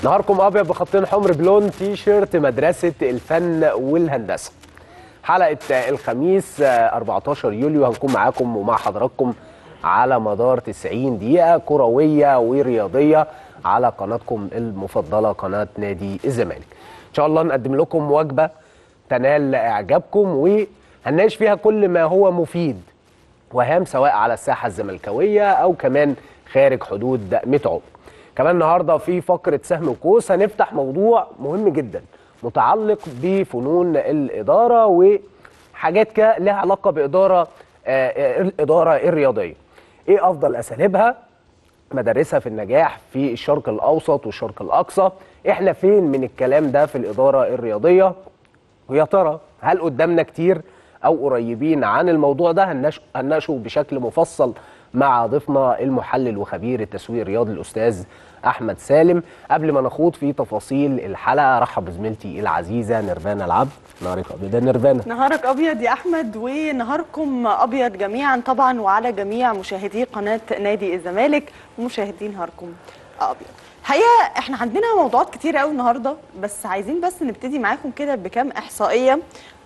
نهاركم ابيض بخطين حمر بلون تي شيرت مدرسه الفن والهندسه حلقه الخميس 14 يوليو هنكون معاكم ومع حضراتكم على مدار 90 دقيقه كرويه ورياضيه على قناتكم المفضله قناه نادي الزمالك ان شاء الله نقدم لكم وجبه تنال اعجابكم وهنناقش فيها كل ما هو مفيد وهام سواء على الساحه الزملكاويه او كمان خارج حدود متعو كمان النهارده في فقره سهم وكوس هنفتح موضوع مهم جدا متعلق بفنون الاداره وحاجات كده لها علاقه باداره آه الاداره الرياضيه ايه افضل اساليبها مدارسها في النجاح في الشرق الاوسط والشرق الاقصى احنا فين من الكلام ده في الاداره الرياضيه ويا ترى هل قدامنا كتير او قريبين عن الموضوع ده هنناقشه بشكل مفصل مع ضيفنا المحلل وخبير التسويق الرياضي الاستاذ احمد سالم قبل ما نخوض في تفاصيل الحلقه رحب بزميلتي العزيزه نيرفانا العبد نهارك ابيض يا نيرفانا نهارك ابيض يا احمد ونهاركم ابيض جميعا طبعا وعلى جميع مشاهدي قناه نادي الزمالك ومشاهدي نهاركم ابيض الحقيقه احنا عندنا موضوعات كتير قوي النهارده بس عايزين بس نبتدي معاكم كده بكام احصائيه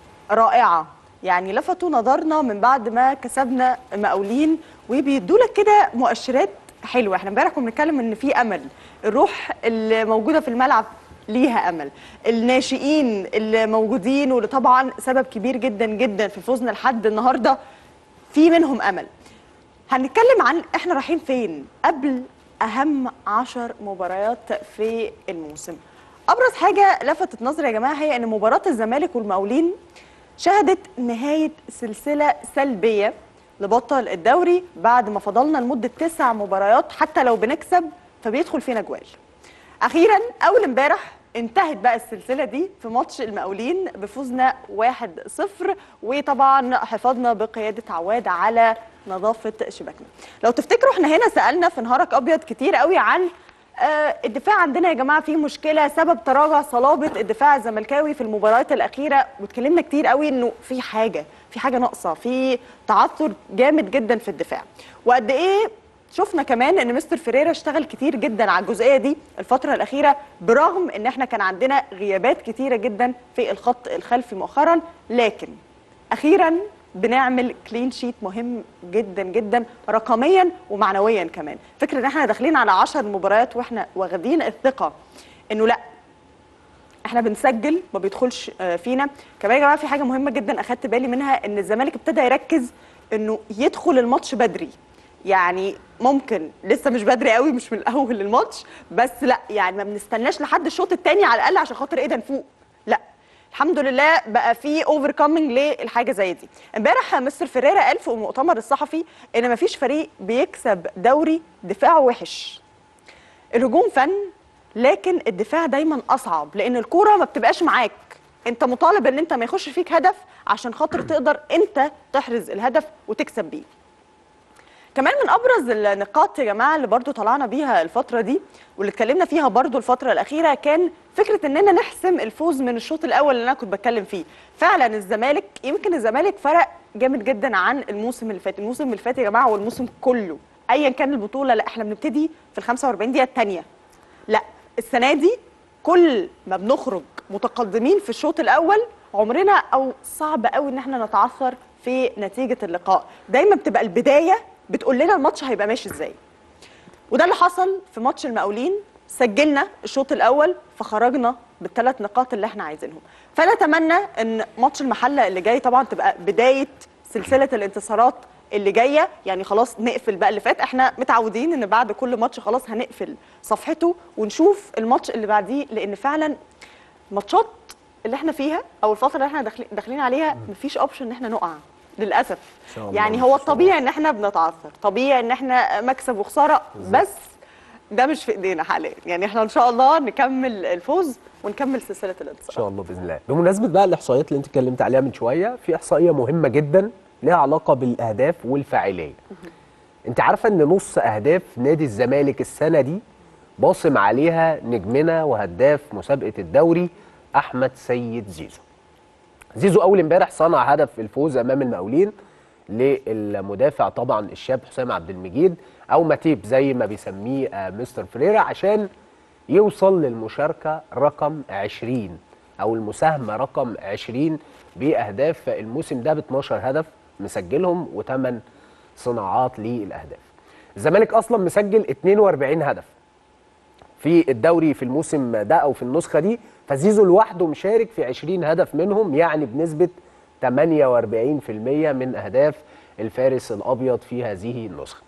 رائعه يعني لفتوا نظرنا من بعد ما كسبنا مقاولين وبيدوا لك كده مؤشرات حلوه احنا امبارح كنا بنتكلم ان في امل الروح اللي موجوده في الملعب ليها امل الناشئين اللي موجودين واللي طبعا سبب كبير جدا جدا في فوزنا لحد النهارده في منهم امل هنتكلم عن احنا رايحين فين قبل اهم عشر مباريات في الموسم ابرز حاجه لفتت نظري يا جماعه هي ان مباراه الزمالك والمقاولين شهدت نهايه سلسله سلبيه لبطل الدوري بعد ما فضلنا لمده تسع مباريات حتى لو بنكسب فبيدخل فينا جوال. اخيرا اول امبارح انتهت بقى السلسله دي في ماتش المقاولين بفوزنا 1-0 وطبعا حفاظنا بقياده عواد على نظافه شباكنا. لو تفتكروا احنا هنا سالنا في نهارك ابيض كتير قوي عن آه الدفاع عندنا يا جماعه فيه مشكله سبب تراجع صلابه الدفاع الزملكاوي في المباريات الاخيره واتكلمنا كتير قوي انه في حاجه في حاجه ناقصه في تعثر جامد جدا في الدفاع وقد ايه شفنا كمان ان مستر فيريرا اشتغل كتير جدا على الجزئيه دي الفتره الاخيره برغم ان احنا كان عندنا غيابات كتيره جدا في الخط الخلفي مؤخرا لكن اخيرا بنعمل كلين شيت مهم جدا جدا رقميا ومعنويا كمان فكره ان احنا داخلين على 10 مباريات واحنا واخدين الثقه انه لا احنا بنسجل ما بيدخلش فينا كمان يا جماعه في حاجه مهمه جدا اخدت بالي منها ان الزمالك ابتدى يركز انه يدخل الماتش بدري يعني ممكن لسه مش بدري قوي مش من الاول الماتش بس لا يعني ما بنستناش لحد الشوط الثاني على الاقل عشان خاطر ايه ده نفوق لا الحمد لله بقى في اوفر كامينج للحاجه زي دي امبارح مستر فيريرا قال في المؤتمر الصحفي ان ما فيش فريق بيكسب دوري دفاعه وحش الهجوم فن لكن الدفاع دايما اصعب لان الكوره ما بتبقاش معاك انت مطالب ان انت ما يخش فيك هدف عشان خاطر تقدر انت تحرز الهدف وتكسب بيه كمان من ابرز النقاط يا جماعه اللي برضو طلعنا بيها الفتره دي واللي اتكلمنا فيها برضو الفتره الاخيره كان فكره اننا نحسم الفوز من الشوط الاول اللي انا كنت بتكلم فيه فعلا الزمالك يمكن الزمالك فرق جامد جدا عن الموسم اللي فات الموسم اللي فات يا جماعه والموسم كله ايا كان البطوله لا احنا بنبتدي في ال 45 دقيقه الثانيه لا السنه دي كل ما بنخرج متقدمين في الشوط الاول عمرنا او صعب قوي ان احنا نتعثر في نتيجه اللقاء دايما بتبقى البدايه بتقول لنا الماتش هيبقى ماشي ازاي وده اللي حصل في ماتش المقاولين سجلنا الشوط الاول فخرجنا بالثلاث نقاط اللي احنا عايزينهم فانا اتمنى ان ماتش المحله اللي جاي طبعا تبقى بدايه سلسله الانتصارات اللي جايه يعني خلاص نقفل بقى اللي فات احنا متعودين ان بعد كل ماتش خلاص هنقفل صفحته ونشوف الماتش اللي بعديه لان فعلا الماتشات اللي احنا فيها او الفتره اللي احنا داخلين داخلين عليها مفيش اوبشن ان احنا نقع للاسف يعني هو الطبيعي ان احنا بنتعثر طبيعي ان احنا مكسب وخساره بس ده مش في ايدينا حاليا يعني احنا ان شاء الله نكمل الفوز ونكمل سلسله الانتصار ان شاء الله باذن الله بمناسبه بقى الاحصائيات اللي انت اتكلمت عليها من شويه في احصائيه مهمه جدا لها علاقه بالاهداف والفاعليه انت عارفه ان نص اهداف نادي الزمالك السنه دي باصم عليها نجمنا وهداف مسابقه الدوري احمد سيد زيزو زيزو اول امبارح صنع هدف الفوز امام المقاولين للمدافع طبعا الشاب حسام عبد المجيد او ماتيب زي ما بيسميه مستر فريرا عشان يوصل للمشاركه رقم 20 او المساهمه رقم 20 باهداف الموسم ده ب 12 هدف مسجلهم و8 صناعات للاهداف الزمالك اصلا مسجل 42 هدف في الدوري في الموسم ده او في النسخه دي فزيزو لوحده مشارك في 20 هدف منهم يعني بنسبه 48% من اهداف الفارس الابيض في هذه النسخه.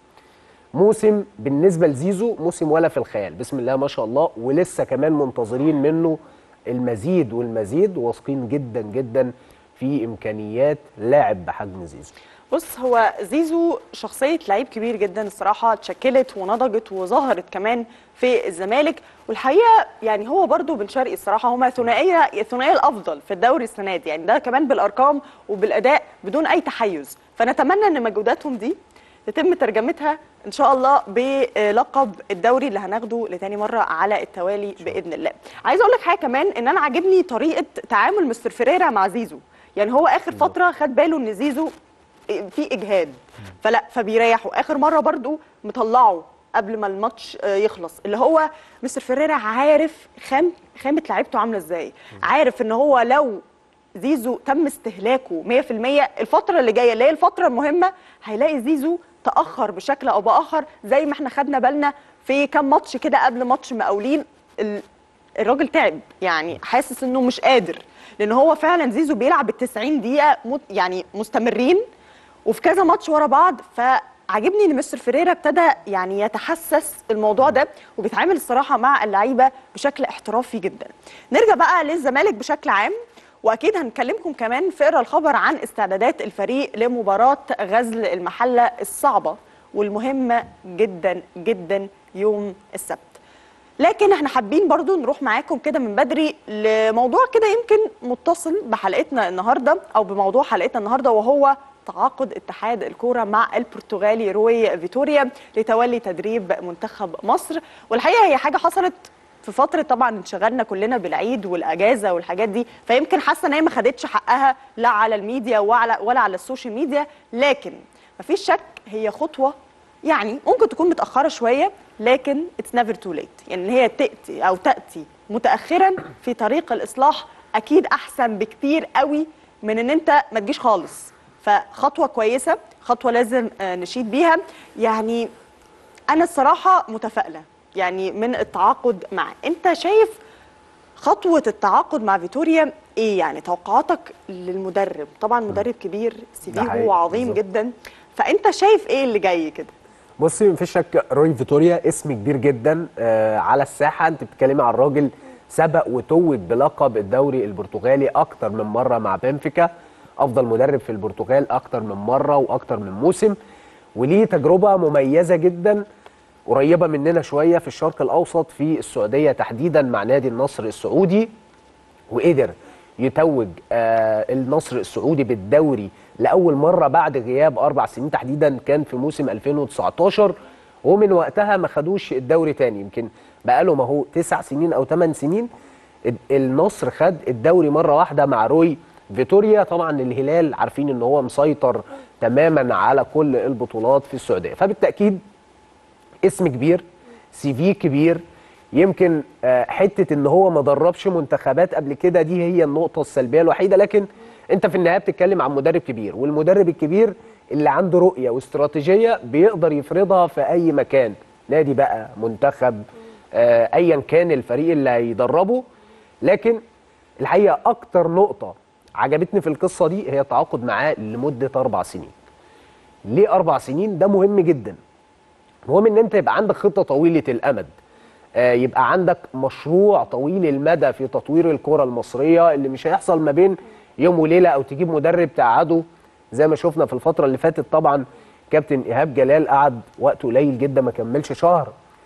موسم بالنسبه لزيزو موسم ولا في الخيال بسم الله ما شاء الله ولسه كمان منتظرين منه المزيد والمزيد واثقين جدا جدا في امكانيات لاعب بحجم زيزو. بص هو زيزو شخصية لعيب كبير جدا الصراحة اتشكلت ونضجت وظهرت كمان في الزمالك والحقيقة يعني هو برضو بن شرقي الصراحة هما ثنائية الثنائية الأفضل في الدوري السنة دي يعني ده كمان بالأرقام وبالأداء بدون أي تحيز فنتمنى إن مجهوداتهم دي يتم ترجمتها ان شاء الله بلقب الدوري اللي هناخده لتاني مره على التوالي باذن الله. عايزه اقول لك حاجه كمان ان انا عاجبني طريقه تعامل مستر فيريرا مع زيزو، يعني هو اخر فتره خد باله ان زيزو في اجهاد فلا فبيريحه اخر مره برضو مطلعه قبل ما الماتش آه، يخلص اللي هو مستر فيريرا عارف خام خامه لعيبته عامله ازاي عارف ان هو لو زيزو تم استهلاكه 100% الفتره اللي جايه اللي هي الفتره المهمه هيلاقي زيزو تاخر بشكل او باخر زي ما احنا خدنا بالنا في كام ماتش كده قبل ماتش مقاولين ال- الراجل تعب يعني حاسس انه مش قادر لان هو فعلا زيزو بيلعب ال 90 دقيقه مت يعني مستمرين وفي كذا ماتش ورا بعض فعجبني ان مستر فيريرا ابتدى يعني يتحسس الموضوع ده وبيتعامل الصراحه مع اللعيبه بشكل احترافي جدا. نرجع بقى للزمالك بشكل عام واكيد هنكلمكم كمان في اقرا الخبر عن استعدادات الفريق لمباراه غزل المحله الصعبه والمهمه جدا جدا يوم السبت. لكن احنا حابين برضو نروح معاكم كده من بدري لموضوع كده يمكن متصل بحلقتنا النهارده او بموضوع حلقتنا النهارده وهو تعاقد اتحاد الكوره مع البرتغالي روي فيتوريا لتولي تدريب منتخب مصر والحقيقه هي حاجه حصلت في فتره طبعا انشغلنا كلنا بالعيد والاجازه والحاجات دي فيمكن حاسه ان هي ما خدتش حقها لا على الميديا ولا ولا على السوشيال ميديا لكن مفيش شك هي خطوه يعني ممكن تكون متاخره شويه لكن اتس نيفر تو ليت يعني ان هي تاتي او تاتي متاخرا في طريق الاصلاح اكيد احسن بكتير قوي من ان انت ما تجيش خالص فخطوه كويسه خطوه لازم آه، نشيد بيها يعني انا الصراحه متفائله يعني من التعاقد معاه انت شايف خطوه التعاقد مع فيتوريا ايه يعني توقعاتك للمدرب طبعا مدرب كبير سي ده حقيقي، فيه عظيم بالظبط. جدا فانت شايف ايه اللي جاي كده بصي مفيش شك روي فيتوريا اسم كبير جدا آه على الساحه انت بتتكلمي عن راجل سبق وتوج بلقب الدوري البرتغالي اكتر من مره مع بنفيكا افضل مدرب في البرتغال اكتر من مره واكتر من موسم وليه تجربه مميزه جدا قريبه مننا شويه في الشرق الاوسط في السعوديه تحديدا مع نادي النصر السعودي وقدر يتوج آه النصر السعودي بالدوري لاول مره بعد غياب اربع سنين تحديدا كان في موسم 2019 ومن وقتها ما خدوش الدوري تاني يمكن بقالهم اهو تسع سنين او ثمان سنين ال- النصر خد الدوري مره واحده مع روي فيتوريا طبعا الهلال عارفين ان هو مسيطر تماما على كل البطولات في السعوديه فبالتاكيد اسم كبير سي في كبير يمكن آه، حته ان هو ما دربش منتخبات قبل كده دي هي النقطه السلبيه الوحيده لكن انت في النهايه بتتكلم عن مدرب كبير والمدرب الكبير اللي عنده رؤيه واستراتيجيه بيقدر يفرضها في اي مكان نادي بقى منتخب آه، ايا كان الفريق اللي هيدربه لكن الحقيقه اكتر نقطه عجبتني في القصه دي هي التعاقد معاه لمده اربع سنين ليه اربع سنين ده مهم جدا المهم ان انت يبقى عندك خطه طويله الامد آه، يبقى عندك مشروع طويل المدى في تطوير الكره المصريه اللي مش هيحصل ما بين يوم وليله او تجيب مدرب تقعده زي ما شفنا في الفتره اللي فاتت طبعا كابتن ايهاب جلال قعد وقت قليل جدا ما كملش شهر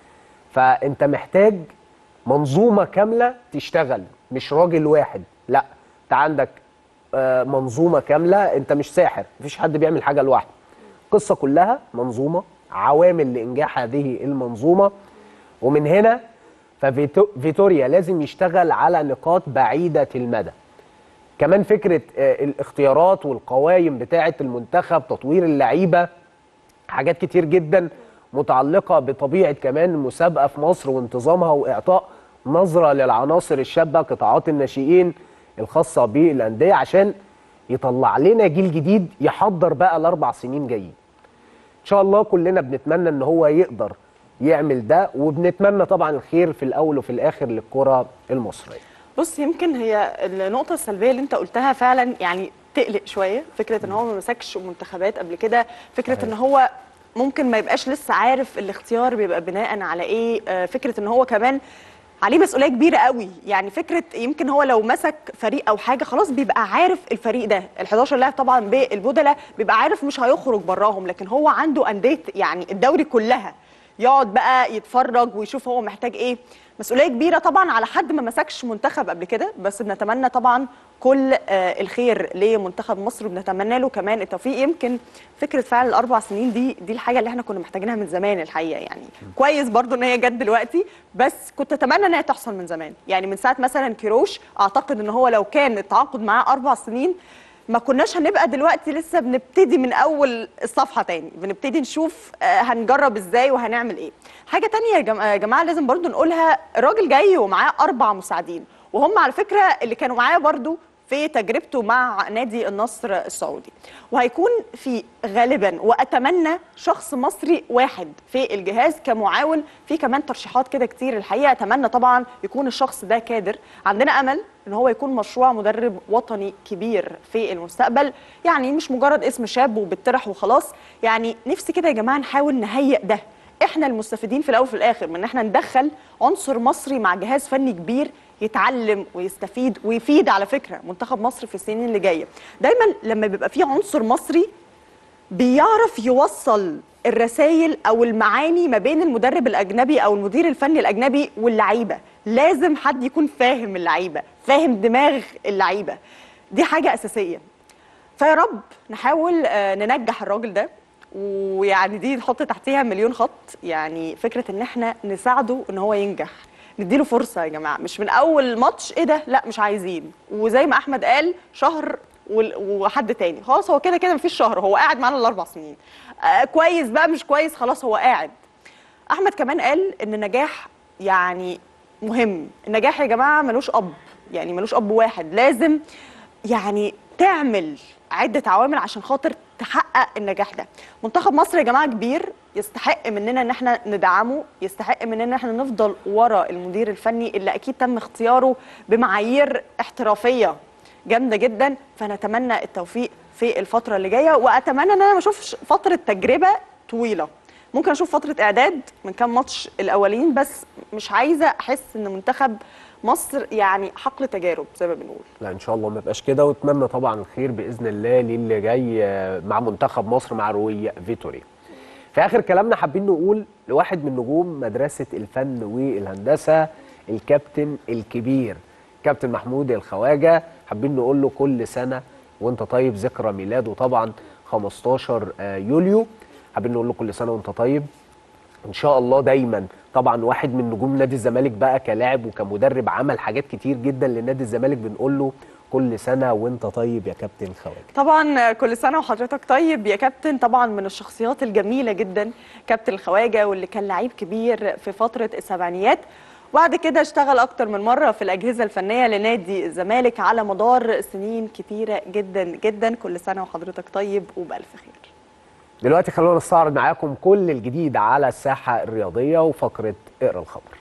فانت محتاج منظومه كامله تشتغل مش راجل واحد لا انت عندك آه، منظومه كامله انت مش ساحر مفيش حد بيعمل حاجه لوحده القصه كلها منظومه عوامل لانجاح هذه المنظومه ومن هنا ففيتوريا لازم يشتغل على نقاط بعيده المدى كمان فكره آه، الاختيارات والقوائم بتاعه المنتخب تطوير اللعيبه حاجات كتير جدا متعلقه بطبيعه كمان المسابقه في مصر وانتظامها واعطاء نظره للعناصر الشابه قطاعات الناشئين الخاصه بالانديه عشان يطلع لنا جيل جديد يحضر بقى الاربع سنين جايين ان شاء الله كلنا بنتمنى ان هو يقدر يعمل ده وبنتمنى طبعا الخير في الاول وفي الاخر للكره المصريه بص يمكن هي النقطة السلبية اللي انت قلتها فعلا يعني تقلق شوية فكرة ان هو ما مسكش منتخبات قبل كده فكرة صحيح. ان هو ممكن ما يبقاش لسه عارف الاختيار بيبقى بناء على ايه آه، فكرة ان هو كمان عليه مسؤولية كبيرة قوي يعني فكرة يمكن هو لو مسك فريق او حاجة خلاص بيبقى عارف الفريق ده ال 11 لاعب طبعا بالبدلة بيبقى عارف مش هيخرج براهم لكن هو عنده أندية يعني الدوري كلها يقعد بقى يتفرج ويشوف هو محتاج ايه مسؤوليه كبيره طبعا على حد ما مسكش منتخب قبل كده بس بنتمنى طبعا كل آه، الخير لمنتخب مصر وبنتمنى له كمان التوفيق يمكن فكره فعلا الاربع سنين دي دي الحاجه اللي احنا كنا محتاجينها من زمان الحقيقه يعني كويس برضو ان هي جت دلوقتي بس كنت اتمنى ان هي تحصل من زمان يعني من ساعه مثلا كيروش اعتقد ان هو لو كان التعاقد معاه اربع سنين ما كناش هنبقى دلوقتي لسه بنبتدي من اول الصفحه تاني بنبتدي نشوف آه، هنجرب ازاي وهنعمل ايه حاجه تانية يا جم- يا جماعه لازم برضو نقولها الراجل جاي ومعاه اربع مساعدين وهم على فكره اللي كانوا معاه برضو في تجربته مع نادي النصر السعودي وهيكون في غالبا واتمنى شخص مصري واحد في الجهاز كمعاون في كمان ترشيحات كده كتير الحقيقه اتمنى طبعا يكون الشخص ده كادر عندنا امل ان هو يكون مشروع مدرب وطني كبير في المستقبل يعني مش مجرد اسم شاب وبيطرح وخلاص يعني نفسي كده يا جماعه نحاول نهيئ ده احنا المستفيدين في الاول وفي الاخر من ان احنا ندخل عنصر مصري مع جهاز فني كبير يتعلم ويستفيد ويفيد على فكره منتخب مصر في السنين اللي جايه دايما لما بيبقى في عنصر مصري بيعرف يوصل الرسائل او المعاني ما بين المدرب الاجنبي او المدير الفني الاجنبي واللعيبه لازم حد يكون فاهم اللعيبه فاهم دماغ اللعيبه دي حاجه اساسيه فيا رب نحاول آه، ننجح الراجل ده ويعني دي نحط تحتيها مليون خط يعني فكره ان احنا نساعده ان هو ينجح نديله فرصه يا جماعه مش من اول ماتش ايه ده لا مش عايزين وزي ما احمد قال شهر وال- وحد تاني خلاص هو كده كده مفيش شهر هو قاعد معانا الاربع سنين آه كويس بقى مش كويس خلاص هو قاعد احمد كمان قال ان النجاح يعني مهم النجاح يا جماعه ملوش اب يعني ملوش اب واحد لازم يعني تعمل عده عوامل عشان خاطر تحقق النجاح ده منتخب مصر يا جماعه كبير يستحق مننا ان احنا ندعمه يستحق مننا ان احنا نفضل ورا المدير الفني اللي اكيد تم اختياره بمعايير احترافيه جامده جدا فنتمنى التوفيق في الفتره اللي جايه واتمنى ان انا ما اشوفش فتره تجربه طويله ممكن اشوف فتره اعداد من كام ماتش الاولين بس مش عايزه احس ان منتخب مصر يعني حقل تجارب زي ما بنقول لا ان شاء الله ما يبقاش كده واتمنى طبعا الخير باذن الله للي جاي آه، مع منتخب مصر مع روي فيتوري في اخر كلامنا حابين نقول لواحد من نجوم مدرسه الفن والهندسه الكابتن الكبير كابتن محمود الخواجه حابين نقول له كل سنه وانت طيب ذكرى ميلاده طبعا 15 آه، يوليو حابين نقول له كل سنه وانت طيب ان شاء الله دايما طبعا واحد من نجوم نادي الزمالك بقى كلاعب وكمدرب عمل حاجات كتير جدا لنادي الزمالك بنقول له كل سنه وانت طيب يا كابتن خواجه طبعا كل سنه وحضرتك طيب يا كابتن طبعا من الشخصيات الجميله جدا كابتن الخواجه واللي كان لعيب كبير في فتره السبعينيات وبعد كده اشتغل اكتر من مره في الاجهزه الفنيه لنادي الزمالك على مدار سنين كتيره جدا جدا كل سنه وحضرتك طيب وبالف خير دلوقتي خلونا نستعرض معاكم كل الجديد على الساحه الرياضيه وفقره اقرا الخبر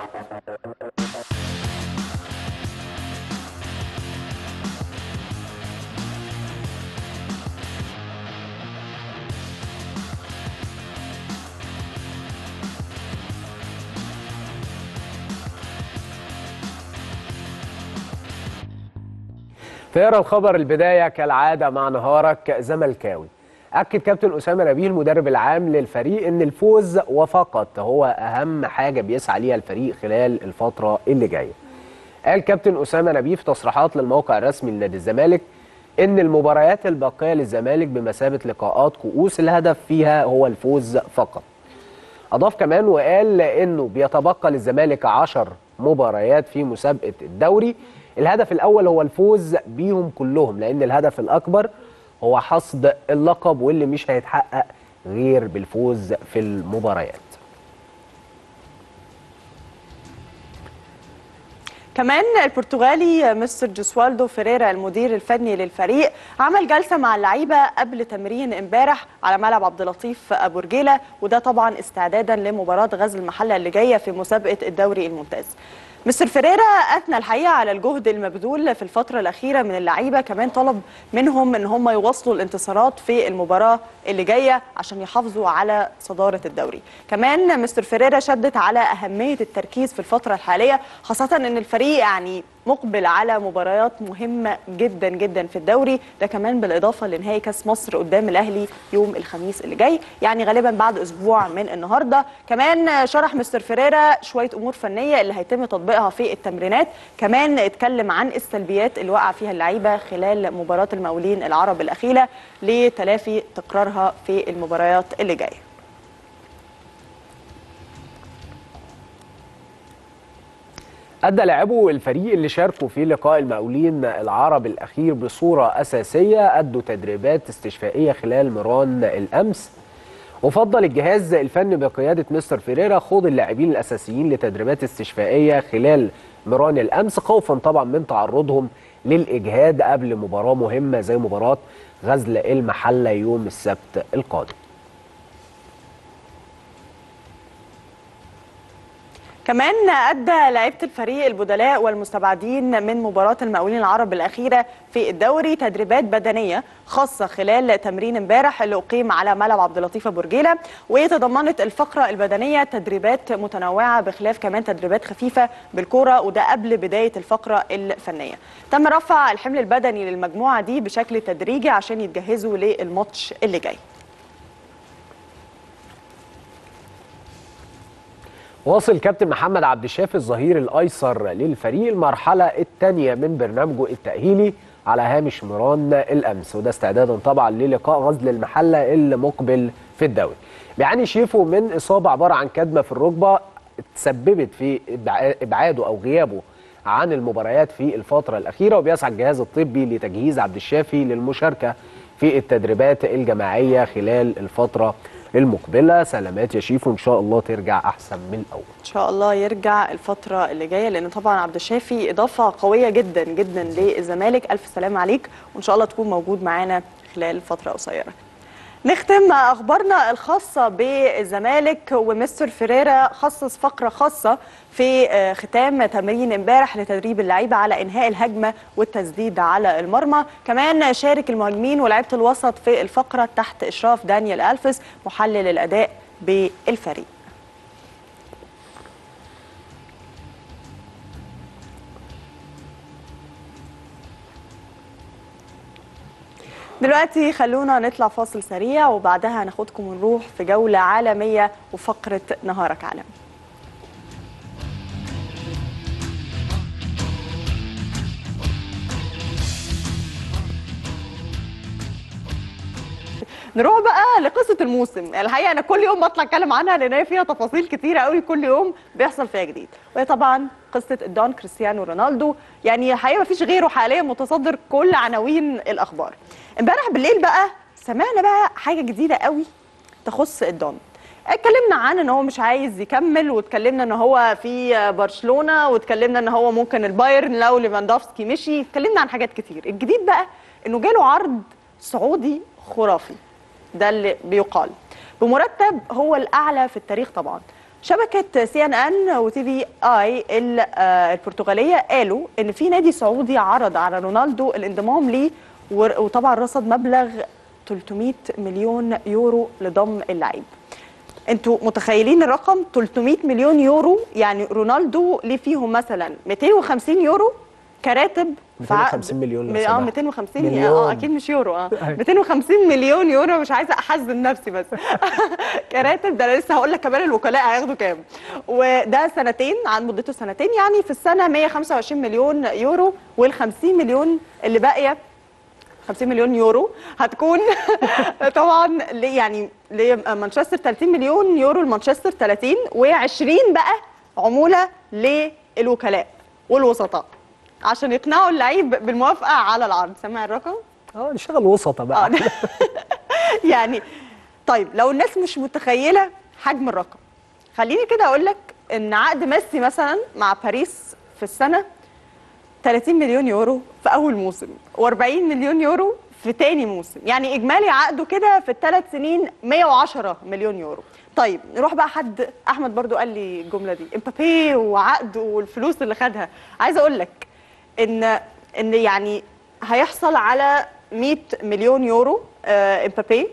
في اقرا الخبر البدايه كالعاده مع نهارك زملكاوي اكد كابتن اسامه نبيه المدرب العام للفريق ان الفوز وفقط هو اهم حاجه بيسعى ليها الفريق خلال الفتره اللي جايه قال كابتن اسامه نبيه في تصريحات للموقع الرسمي لنادي الزمالك ان المباريات الباقيه للزمالك بمثابه لقاءات كؤوس الهدف فيها هو الفوز فقط أضاف كمان وقال إنه بيتبقى للزمالك عشر مباريات في مسابقة الدوري الهدف الأول هو الفوز بيهم كلهم لأن الهدف الأكبر هو حصد اللقب واللي مش هيتحقق غير بالفوز في المباريات كمان البرتغالي مستر جوسوالدو فيريرا المدير الفني للفريق عمل جلسه مع اللعيبه قبل تمرين امبارح على ملعب عبد اللطيف ابو رجيله وده طبعا استعدادا لمباراه غزل المحله اللي جايه في مسابقه الدوري الممتاز مستر فيريرا اثنى الحقيقه على الجهد المبذول في الفتره الاخيره من اللعيبه كمان طلب منهم ان هم يواصلوا الانتصارات في المباراه اللي جايه عشان يحافظوا على صداره الدوري كمان مستر فيريرا شدت على اهميه التركيز في الفتره الحاليه خاصه ان الفريق يعني مقبل على مباريات مهمه جدا جدا في الدوري ده كمان بالاضافه لنهائي كاس مصر قدام الاهلي يوم الخميس اللي جاي يعني غالبا بعد اسبوع من النهارده كمان شرح مستر فيريرا شويه امور فنيه اللي هيتم تطبيقها في التمرينات كمان اتكلم عن السلبيات اللي وقع فيها اللعيبه خلال مباراه المقاولين العرب الاخيره لتلافي تكرارها في المباريات اللي جايه أدى لاعبو الفريق اللي شاركوا في لقاء المقاولين العرب الأخير بصورة أساسية أدوا تدريبات استشفائية خلال مران الأمس وفضل الجهاز الفني بقيادة مستر فيريرا خوض اللاعبين الأساسيين لتدريبات استشفائية خلال مران الأمس خوفا طبعا من تعرضهم للإجهاد قبل مباراة مهمة زي مباراة غزل المحلة يوم السبت القادم كمان أدى لعيبة الفريق البدلاء والمستبعدين من مباراة المقاولين العرب الأخيرة في الدوري تدريبات بدنية خاصة خلال تمرين امبارح اللي أقيم على ملعب عبد اللطيف أبو رجيلة وتضمنت الفقرة البدنية تدريبات متنوعة بخلاف كمان تدريبات خفيفة بالكرة وده قبل بداية الفقرة الفنية تم رفع الحمل البدني للمجموعة دي بشكل تدريجي عشان يتجهزوا للماتش اللي جاي واصل كابتن محمد عبد الشافي الظهير الايسر للفريق المرحله الثانيه من برنامجه التاهيلي على هامش مران الامس وده استعدادا طبعا للقاء غزل المحله المقبل في الدوري بيعاني شيفو من اصابه عباره عن كدمه في الركبه تسببت في ابعاده او غيابه عن المباريات في الفتره الاخيره وبيسعى الجهاز الطبي لتجهيز عبد الشافي للمشاركه في التدريبات الجماعيه خلال الفتره المقبله سلامات يا شيفو ان شاء الله ترجع احسن من الاول ان شاء الله يرجع الفتره اللي جايه لان طبعا عبد الشافي اضافه قويه جدا جدا للزمالك الف سلام عليك وان شاء الله تكون موجود معانا خلال فتره قصيره نختم اخبارنا الخاصه بالزمالك ومستر فيريرا خصص فقره خاصه في ختام تمرين امبارح لتدريب اللعيبه على انهاء الهجمه والتسديد على المرمى كمان شارك المهاجمين ولاعيبه الوسط في الفقره تحت اشراف دانيال الفس محلل الاداء بالفريق دلوقتي خلونا نطلع فاصل سريع وبعدها هناخدكم ونروح في جولة عالمية وفقرة نهارك عالمي نروح بقى لقصه الموسم الحقيقه انا كل يوم بطلع اتكلم عنها لان هي فيها تفاصيل كتيره قوي كل يوم بيحصل فيها جديد وهي طبعا قصه الدون كريستيانو رونالدو يعني الحقيقه ما فيش غيره حاليا متصدر كل عناوين الاخبار امبارح بالليل بقى سمعنا بقى حاجه جديده قوي تخص الدون اتكلمنا عن ان هو مش عايز يكمل واتكلمنا ان هو في برشلونه واتكلمنا ان هو ممكن البايرن لو ليفاندوفسكي مشي اتكلمنا عن حاجات كتير الجديد بقى انه جاله عرض سعودي خرافي ده اللي بيقال بمرتب هو الاعلى في التاريخ طبعا شبكه سي ان ان وتي في اي البرتغاليه قالوا ان في نادي سعودي عرض على رونالدو الانضمام ليه وطبعا رصد مبلغ 300 مليون يورو لضم اللعيب انتوا متخيلين الرقم 300 مليون يورو يعني رونالدو ليه فيهم مثلا 250 يورو كراتب 250 مليون اه 250 مليون. اه اكيد مش يورو اه 250 مليون يورو مش عايزه احزن نفسي بس كراتب ده انا لسه هقول لك كمان الوكلاء هياخدوا كام وده سنتين عن مدته سنتين يعني في السنه 125 مليون يورو وال 50 مليون اللي باقيه 50 مليون يورو هتكون طبعا يعني لمانشستر 30 مليون يورو لمانشستر 30 و20 بقى عموله للوكلاء والوسطاء عشان يقنعوا اللعيب بالموافقه على العرض سامع الرقم اه نشتغل وسطه بقى آه. يعني طيب لو الناس مش متخيله حجم الرقم خليني كده اقول لك ان عقد ميسي مثلا مع باريس في السنه 30 مليون يورو في اول موسم و40 مليون يورو في تاني موسم يعني اجمالي عقده كده في الثلاث سنين 110 مليون يورو طيب نروح بقى حد احمد برضو قال لي الجمله دي امبابي وعقده والفلوس اللي خدها عايزه اقول لك ان ان يعني هيحصل على 100 مليون يورو آه، امبابي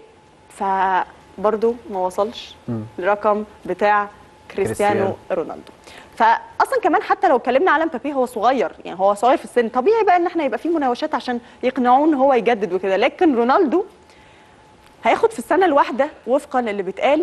فبرضه ما وصلش الرقم بتاع كريستيانو كريستيانو. رونالدو فاصلا كمان حتى لو اتكلمنا على مبابي هو صغير يعني هو صغير في السن طبيعي بقى ان احنا يبقى في مناوشات عشان يقنعوه ان هو يجدد وكده لكن رونالدو هياخد في السنه الواحده وفقا للي بيتقال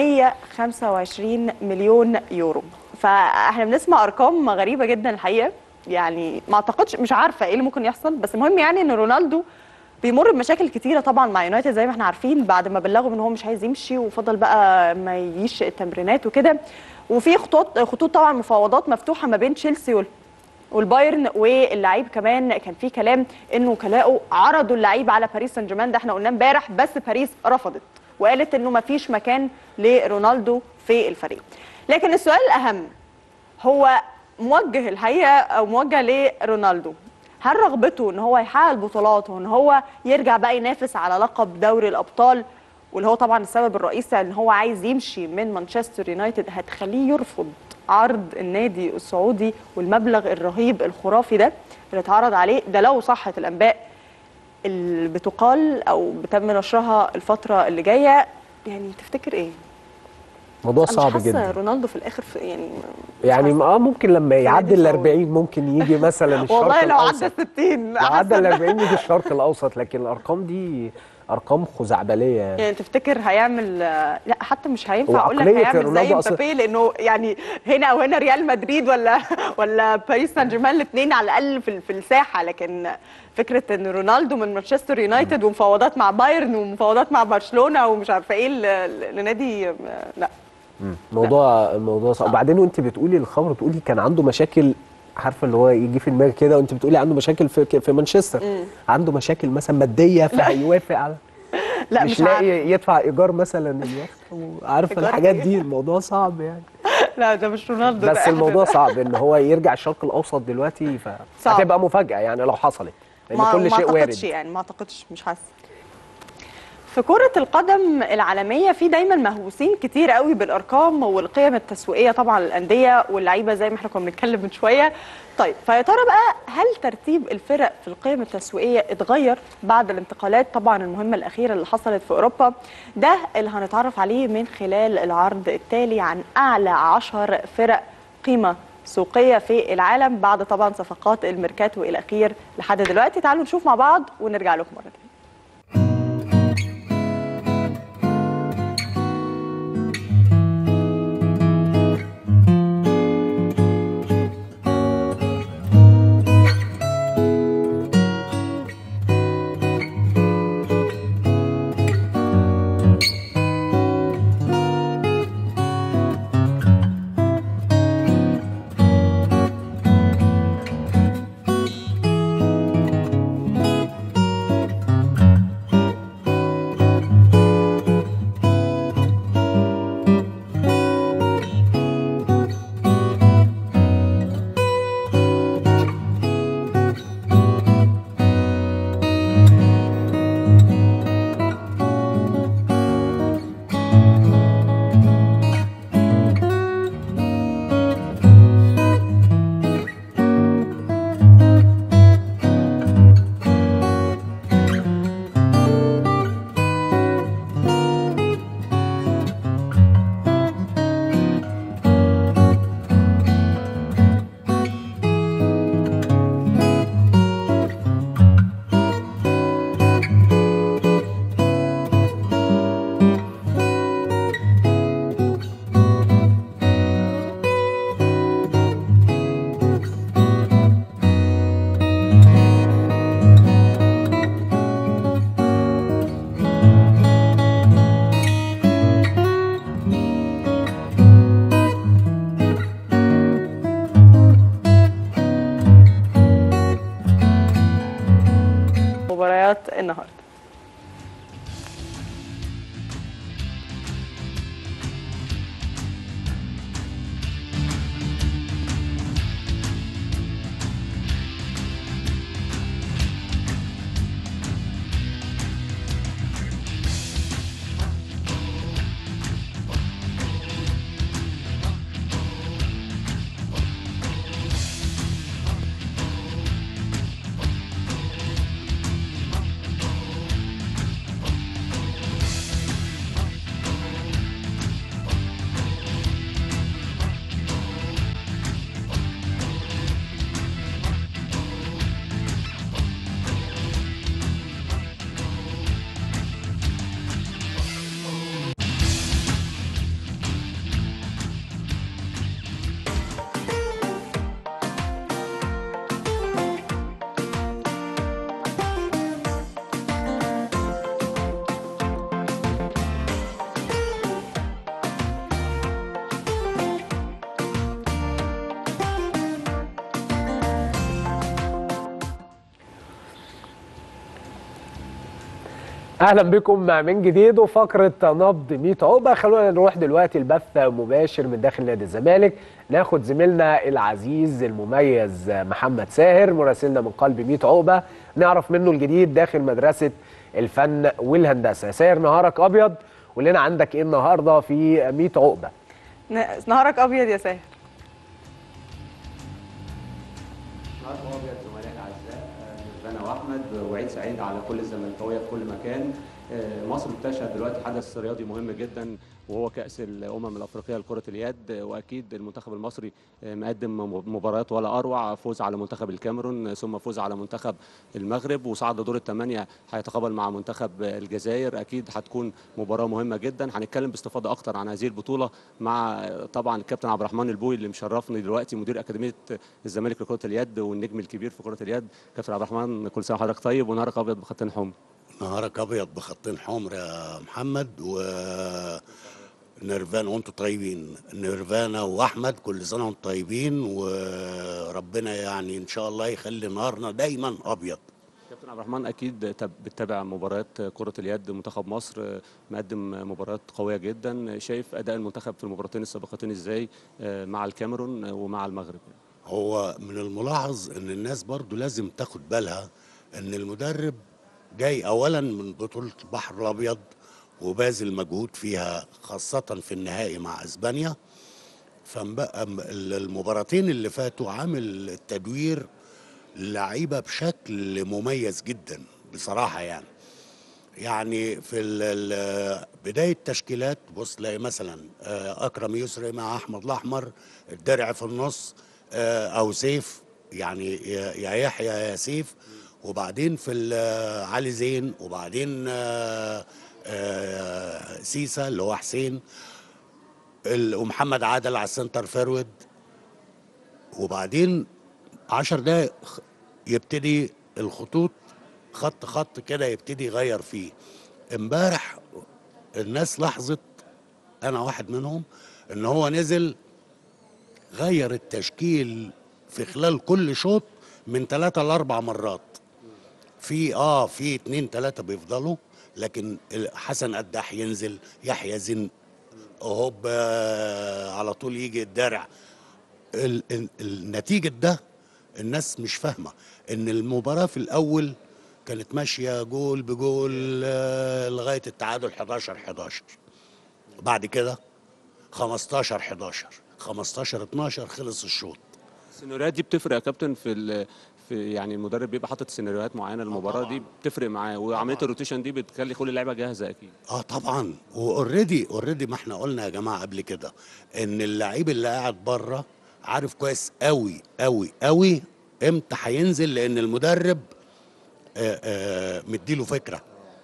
125 مليون يورو فاحنا بنسمع ارقام غريبه جدا الحقيقه يعني ما اعتقدش مش عارفه ايه اللي ممكن يحصل بس المهم يعني ان رونالدو بيمر بمشاكل كتيره طبعا مع يونايتد زي ما احنا عارفين بعد ما بلغوا ان هو مش عايز يمشي وفضل بقى ما يجيش التمرينات وكده وفي خطوط خطوط طبعا مفاوضات مفتوحه ما بين تشيلسي وال والبايرن واللعيب كمان كان في كلام انه وكلاءه عرضوا اللعيب على باريس سان جيرمان ده احنا قلناه امبارح بس باريس رفضت وقالت انه ما فيش مكان لرونالدو في الفريق لكن السؤال الاهم هو موجه الحقيقه او موجه لرونالدو هل رغبته ان هو يحقق البطولات وان هو يرجع بقى ينافس على لقب دوري الابطال واللي هو طبعا السبب الرئيسي ان هو عايز يمشي من مانشستر يونايتد هتخليه يرفض عرض النادي السعودي والمبلغ الرهيب الخرافي ده اللي اتعرض عليه ده لو صحت الانباء اللي بتقال او بتم نشرها الفتره اللي جايه يعني تفتكر ايه؟ موضوع أنا صعب مش حاسه جدا رونالدو في الاخر في يعني مش يعني حاسة. اه ممكن لما يعدي ال السعودي. 40 ممكن يجي مثلا الشرق والله لو الاوسط عدى 60 لو عدى حاسة ال إن- 40 يجي الشرق الاوسط لكن الارقام دي ارقام خزعبليه يعني يعني تفتكر هيعمل لا حتى مش هينفع اقول لك وعقلية هيعمل زي رونالدو أصلاً- مبابي لانه يعني هنا او هنا ريال مدريد ولا ولا باريس سان جيرمان الاثنين على الاقل في في الساحه لكن فكره ان رونالدو من مانشستر يونايتد ومفاوضات مع بايرن ومفاوضات مع برشلونه ومش عارفه ايه ل- لنادي لا موضوع الموضوع صعب وبعدين وانت بتقولي الخبر بتقولي كان عنده مشاكل عارفه اللي هو يجي في دماغي كده وانت بتقولي عنده مشاكل في في مانشستر عنده مشاكل مثلا ماديه فهيوافق على لا مش, مش, لاقي لاقي يدفع ايجار مثلا اليخت عارفه إيجار الحاجات إيه؟ دي الموضوع صعب يعني لا ده مش رونالدو ده بس إحنا الموضوع ده. صعب ان هو يرجع الشرق الاوسط دلوقتي صعب. فهتبقى مفاجاه يعني لو حصلت لان ما كل ما شيء اعتقدش وارد يعني ما اعتقدش مش حاسه في كرة القدم العالمية في دايما مهووسين كتير قوي بالارقام والقيم التسويقية طبعا للاندية واللعيبة زي ما احنا كنا بنتكلم من شوية. طيب فيا ترى بقى هل ترتيب الفرق في القيم التسويقية اتغير بعد الانتقالات طبعا المهمة الأخيرة اللي حصلت في أوروبا؟ ده اللي هنتعرف عليه من خلال العرض التالي عن أعلى عشر فرق قيمة سوقية في العالم بعد طبعا صفقات الميركاتو الأخير لحد دلوقتي تعالوا نشوف مع بعض ونرجع لكم مرة تانية. مباريات النهارده اهلا بكم من جديد وفقره نبض 100 عقبه خلونا نروح دلوقتي البث مباشر من داخل نادي الزمالك ناخد زميلنا العزيز المميز محمد ساهر مراسلنا من قلب 100 عقبه نعرف منه الجديد داخل مدرسه الفن والهندسه ساهر نهارك ابيض ولنا عندك ايه النهارده في 100 عقبه ن- نهارك ابيض يا ساهر نهاركم ابيض زملاء الاعزاء آه، انا واحمد وعيد سعيد على كل الزملكاويه في كل مكان آه، مصر بتشهد دلوقتي حدث رياضي مهم جدا وهو كاس الامم الافريقيه لكره اليد آه، واكيد المنتخب المصري آه، مقدم م- مباريات ولا اروع فوز على منتخب الكاميرون آه، ثم فوز على منتخب المغرب وصعد دور الثمانيه هيتقابل مع منتخب الجزائر اكيد هتكون مباراه مهمه جدا هنتكلم باستفاضه اكتر عن هذه البطوله مع آه، طبعا الكابتن عبد الرحمن البوي اللي مشرفني دلوقتي مدير اكاديميه الزمالك لكره اليد والنجم الكبير في كره اليد كابتن عبد الرحمن كل سنه وحضرتك طيب ونهارك ابيض بخط حمر نهارك ابيض بخطين حمر يا محمد و نيرفانا وانتم طيبين نيرفانا واحمد كل سنه وانتم طيبين وربنا يعني ان شاء الله يخلي نهارنا دايما ابيض كابتن عبد الرحمن اكيد تب- بتتابع مباريات كره اليد منتخب مصر مقدم مباريات قويه جدا شايف اداء المنتخب في المباراتين السابقتين ازاي آه، مع الكاميرون ومع المغرب هو من الملاحظ ان الناس برضو لازم تاخد بالها ان المدرب جاي اولا من بطوله البحر الابيض وباذل مجهود فيها خاصه في النهائي مع اسبانيا فبقى المباراتين اللي فاتوا عامل التدوير لعيبه بشكل مميز جدا بصراحه يعني يعني في ال- ال- بداية التشكيلات بص تلاقي مثلا آه، أكرم يسري مع أحمد الأحمر الدرع في النص آه، أو سيف يعني يا يا يحيى يا سيف وبعدين في ال- علي زين وبعدين آه، آه، سيسا اللي هو حسين ال- ومحمد عادل على السنتر فيرود وبعدين عشر دقايق خ- يبتدي الخطوط خط خط كده يبتدي يغير فيه امبارح الناس لاحظت انا واحد منهم ان هو نزل غير التشكيل في خلال كل شوط من ثلاثة لأربع مرات في اه في اتنين تلاتة بيفضلوا لكن ال- حسن قداح ينزل يحيى زين هوب آه، على طول يجي الدرع ال- ال- النتيجة ده الناس مش فاهمة ان المباراة في الاول كانت ماشية جول بجول آه، لغاية التعادل 11 11 بعد كده 15 11 15 12 خلص الشوط السيناريوهات دي بتفرق يا كابتن في ال- في يعني المدرب بيبقى حاطط سيناريوهات معينه للمباراه دي بتفرق معاه وعمليه الروتيشن دي بتخلي كل اللعيبه جاهزه اكيد اه طبعا واوريدي اوريدي ما احنا قلنا يا جماعه قبل كده ان اللعيب اللي قاعد بره عارف كويس قوي قوي قوي امتى هينزل لان المدرب آه آه مديله فكره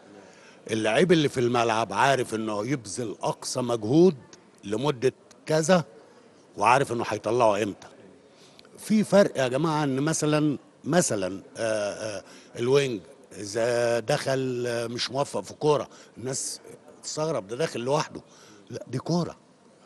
اللعيب اللي في الملعب عارف انه يبذل اقصى مجهود لمده كذا وعارف انه هيطلعه امتى في فرق يا جماعه ان مثلا مثلا آه آه الوينج اذا دخل آه مش موفق في كوره الناس تستغرب ده داخل لوحده لا دي كوره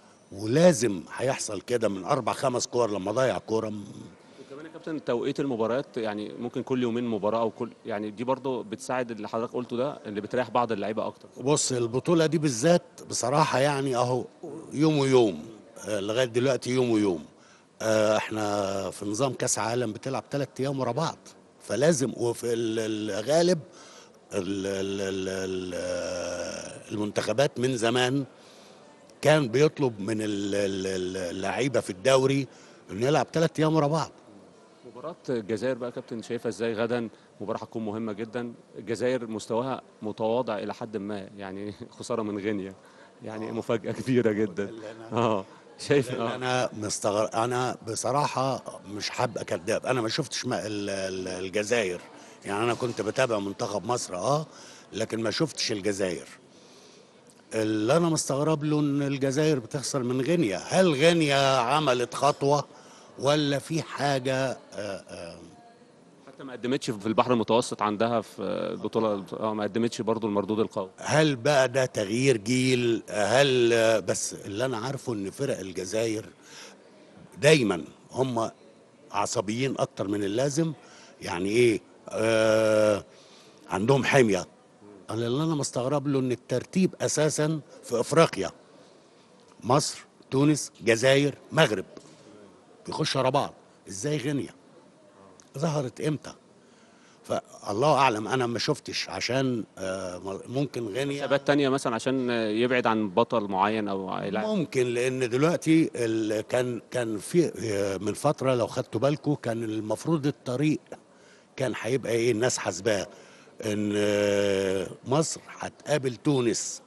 ولازم هيحصل كده من اربع خمس كور لما ضيع كوره م- وكمان يا كابتن توقيت المباريات يعني ممكن كل يومين مباراه او كل يعني دي برضه بتساعد اللي حضرتك قلته ده اللي بتريح بعض اللعيبه اكتر بص البطوله دي بالذات بصراحه يعني اهو يوم ويوم آه لغايه دلوقتي يوم ويوم آه احنا في نظام كاس عالم بتلعب ثلاث ايام ورا بعض فلازم وفي ال- الغالب ال- ال- ال- ال- آه، المنتخبات من زمان كان بيطلب من ال- ال- اللعيبه في الدوري انه يلعب ثلاث ايام ورا بعض مباراة الجزائر بقى يا كابتن شايفها ازاي غدا مباراة هتكون مهمة جدا الجزائر مستواها متواضع إلى حد ما يعني خسارة من غينيا يعني مفاجأة كبيرة جدا اه شايف لأن اه انا مستغرب انا بصراحه مش حابب كذاب انا ما شفتش ما ال- ال- الجزائر يعني انا كنت بتابع منتخب مصر اه لكن ما شفتش الجزائر اللي انا مستغرب له ان الجزائر بتخسر من غينيا هل غينيا عملت خطوه ولا في حاجه آه آه حتى ما قدمتش في البحر المتوسط عندها في البطولة اه ما قدمتش برضو المردود القوي هل بقى ده تغيير جيل هل بس اللي انا عارفه ان فرق الجزائر دايما هم عصبيين اكتر من اللازم يعني ايه آه عندهم حميه انا اللي انا مستغرب له ان الترتيب اساسا في افريقيا مصر تونس جزائر مغرب بيخشوا ورا بعض ازاي غينيا ظهرت امتى فالله اعلم انا ما شفتش عشان آه، ممكن غينيا حسابات تانية مثلا عشان يبعد عن بطل معين او لاعب ممكن لان دلوقتي ال- كان كان في من فتره لو خدتوا بالكم كان المفروض الطريق كان هيبقى ايه الناس حاسباه ان آه، مصر هتقابل تونس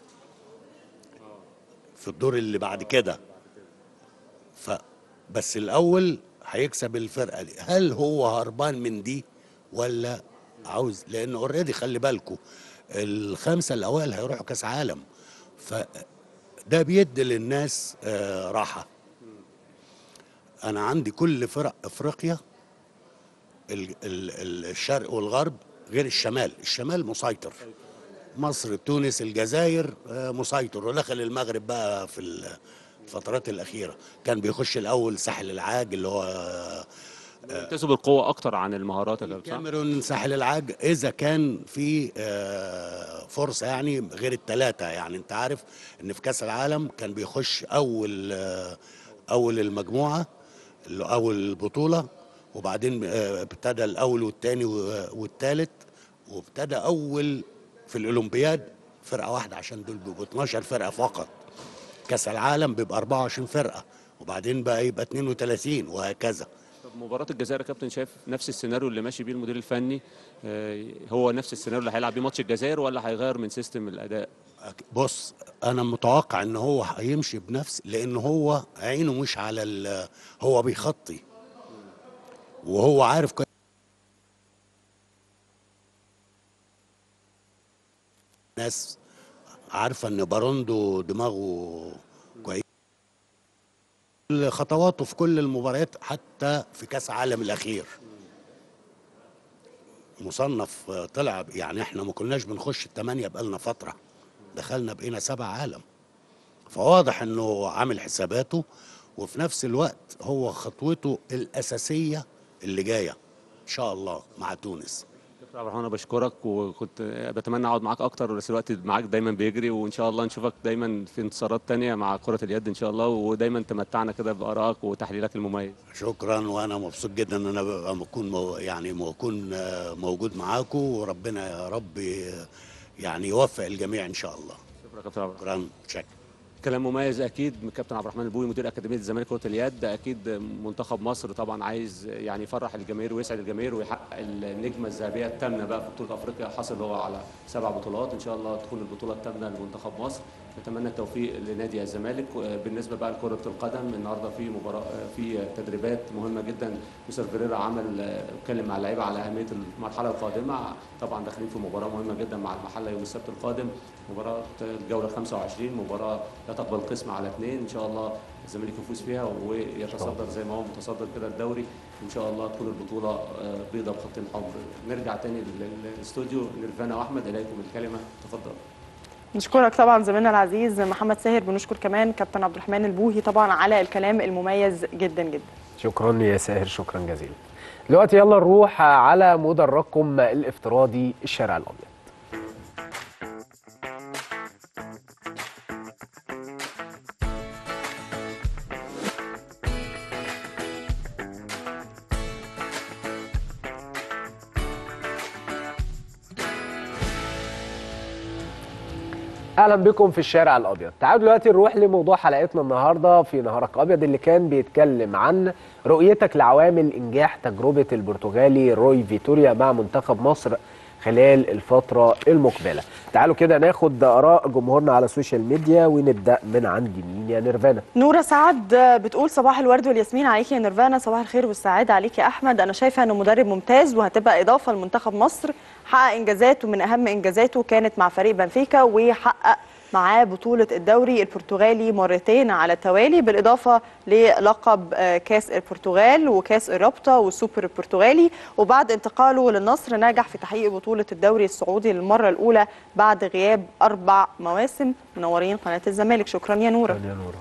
في الدور اللي بعد كده ف بس الاول هيكسب الفرقه دي هل هو هربان من دي ولا عاوز لان اوريدي خلي بالكم الخمسه الاوائل هيروحوا كاس عالم فده بيدي للناس آه، راحه انا عندي كل فرق افريقيا ال- ال- الشرق والغرب غير الشمال الشمال مسيطر مصر تونس الجزائر آه، مسيطر ودخل المغرب بقى في الفترات الاخيره كان بيخش الاول ساحل العاج اللي هو آه، بيمتازوا بالقوه اكتر عن المهارات يا كابتن صح؟ كاميرون ساحل العاج اذا كان في آه، فرصه يعني غير الثلاثه يعني انت عارف ان في كاس العالم كان بيخش اول آه، اول المجموعه اللي اول البطوله وبعدين آه، ابتدى الاول والثاني والثالث وابتدى اول في الاولمبياد فرقه واحده عشان دول بيبقوا 12 فرقه فقط كاس العالم بيبقى 24 فرقه وبعدين بقى يبقى 32 وهكذا طب مباراه الجزائر يا كابتن شايف نفس السيناريو اللي ماشي بيه المدير الفني آه، هو نفس السيناريو اللي هيلعب بيه ماتش الجزائر ولا هيغير من سيستم الاداء؟ بص انا متوقع ان هو هيمشي بنفس لان هو عينه مش على ال- هو بيخطي وهو عارف كويس ناس عارفه ان باروندو دماغه كويس خطواته في كل المباريات حتى في كاس عالم الاخير مصنف آه، طلع يعني احنا ما كناش بنخش الثمانيه بقالنا فتره دخلنا بقينا سبع عالم فواضح انه عامل حساباته وفي نفس الوقت هو خطوته الاساسيه اللي جايه ان شاء الله مع تونس كابتن عبد الرحمن انا بشكرك وكنت بتمنى اقعد معاك اكتر بس الوقت معاك دايما بيجري وان شاء الله نشوفك دايما في انتصارات تانية مع كرة اليد ان شاء الله ودايما تمتعنا كده بارائك وتحليلك المميز شكرا وانا مبسوط جدا ان انا ببقى مكون مو يعني مكون آه، موجود معاكم وربنا يا رب ي- يعني يوفق الجميع ان شاء الله شكرا يا كابتن عبد الرحمن شكرا شكرا كلام مميز اكيد من كابتن عبد الرحمن البوي مدير اكاديميه الزمالك كره اليد اكيد منتخب مصر طبعا عايز يعني يفرح الجماهير ويسعد الجماهير ويحقق النجمه الذهبيه الثامنه بقى في بطوله افريقيا حصل هو على سبع بطولات ان شاء الله تكون البطوله الثامنه لمنتخب مصر نتمنى التوفيق لنادي الزمالك بالنسبه بقى لكره القدم النهارده في مباراه في تدريبات مهمه جدا مستر فيريرا عمل اتكلم مع اللعيبه على اهميه المرحله القادمه طبعا داخلين في مباراه مهمه جدا مع المحله يوم السبت القادم مباراه الجوله 25 مباراه لا تقبل قسم على اثنين ان شاء الله الزمالك يفوز فيها ويتصدر زي ما هو متصدر كده الدوري ان شاء الله تكون البطوله آه، بيضه بخط حمر نرجع تاني للاستوديو نيرفانا واحمد اليكم الكلمه تفضل نشكرك طبعا زميلنا العزيز محمد ساهر بنشكر كمان كابتن عبد الرحمن البوهي طبعا على الكلام المميز جدا جدا شكرا يا ساهر شكرا جزيلا دلوقتي يلا نروح على مدرجكم الافتراضي الشارع الابيض اهلا بكم في الشارع الابيض تعالوا دلوقتي نروح لموضوع حلقتنا النهارده في نهارك ابيض اللي كان بيتكلم عن رؤيتك لعوامل انجاح تجربه البرتغالي روي فيتوريا مع منتخب مصر خلال الفتره المقبله تعالوا كده ناخد اراء جمهورنا على السوشيال ميديا ونبدا من عند مين يا نيرفانا نورة سعد بتقول صباح الورد والياسمين عليك يا نيرفانا صباح الخير والسعادة عليك يا أحمد أنا شايفة أنه مدرب ممتاز وهتبقى إضافة لمنتخب مصر حقق إنجازات ومن أهم إنجازاته كانت مع فريق بنفيكا وحقق معاه بطولة الدوري البرتغالي مرتين على التوالي بالإضافة للقب آه، كاس البرتغال وكاس الرابطة والسوبر البرتغالي وبعد انتقاله للنصر نجح في تحقيق بطولة الدوري السعودي للمرة الأولى بعد غياب أربع مواسم منورين قناة الزمالك شكرا يا نورة يا نورة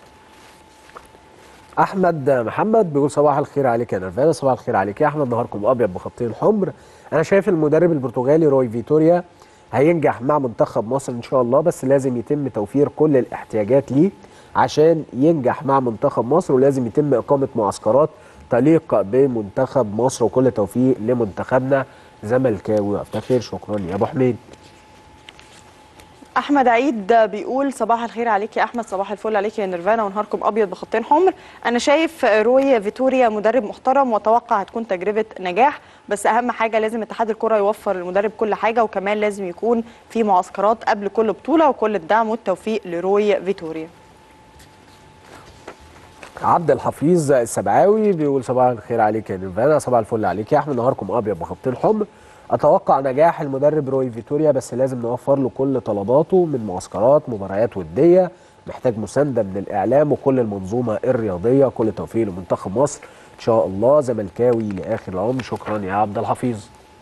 احمد محمد بيقول صباح الخير عليك يا نرفانا صباح الخير عليك يا احمد نهاركم ابيض بخطين حمر انا شايف المدرب البرتغالي روي فيتوريا هينجح مع منتخب مصر ان شاء الله بس لازم يتم توفير كل الاحتياجات ليه عشان ينجح مع منتخب مصر ولازم يتم اقامه معسكرات تليق بمنتخب مصر وكل توفيق لمنتخبنا زملكاوي افتخر شكرا يا ابو حميد احمد عيد بيقول صباح الخير عليك يا احمد صباح الفل عليك يا نيرفانا ونهاركم ابيض بخطين حمر انا شايف روي فيتوريا مدرب محترم واتوقع هتكون تجربه نجاح بس اهم حاجه لازم اتحاد الكره يوفر للمدرب كل حاجه وكمان لازم يكون في معسكرات قبل كل بطوله وكل الدعم والتوفيق لروي فيتوريا عبد الحفيظ السبعاوي بيقول صباح الخير عليك يا نيرفانا صباح الفل عليك يا احمد نهاركم ابيض بخطين حمر اتوقع نجاح المدرب روي فيتوريا بس لازم نوفر له كل طلباته من معسكرات مباريات وديه محتاج مسانده من الاعلام وكل المنظومه الرياضيه كل توفيق لمنتخب مصر ان شاء الله زملكاوي لاخر العمر شكرا يا عبد الحفيظ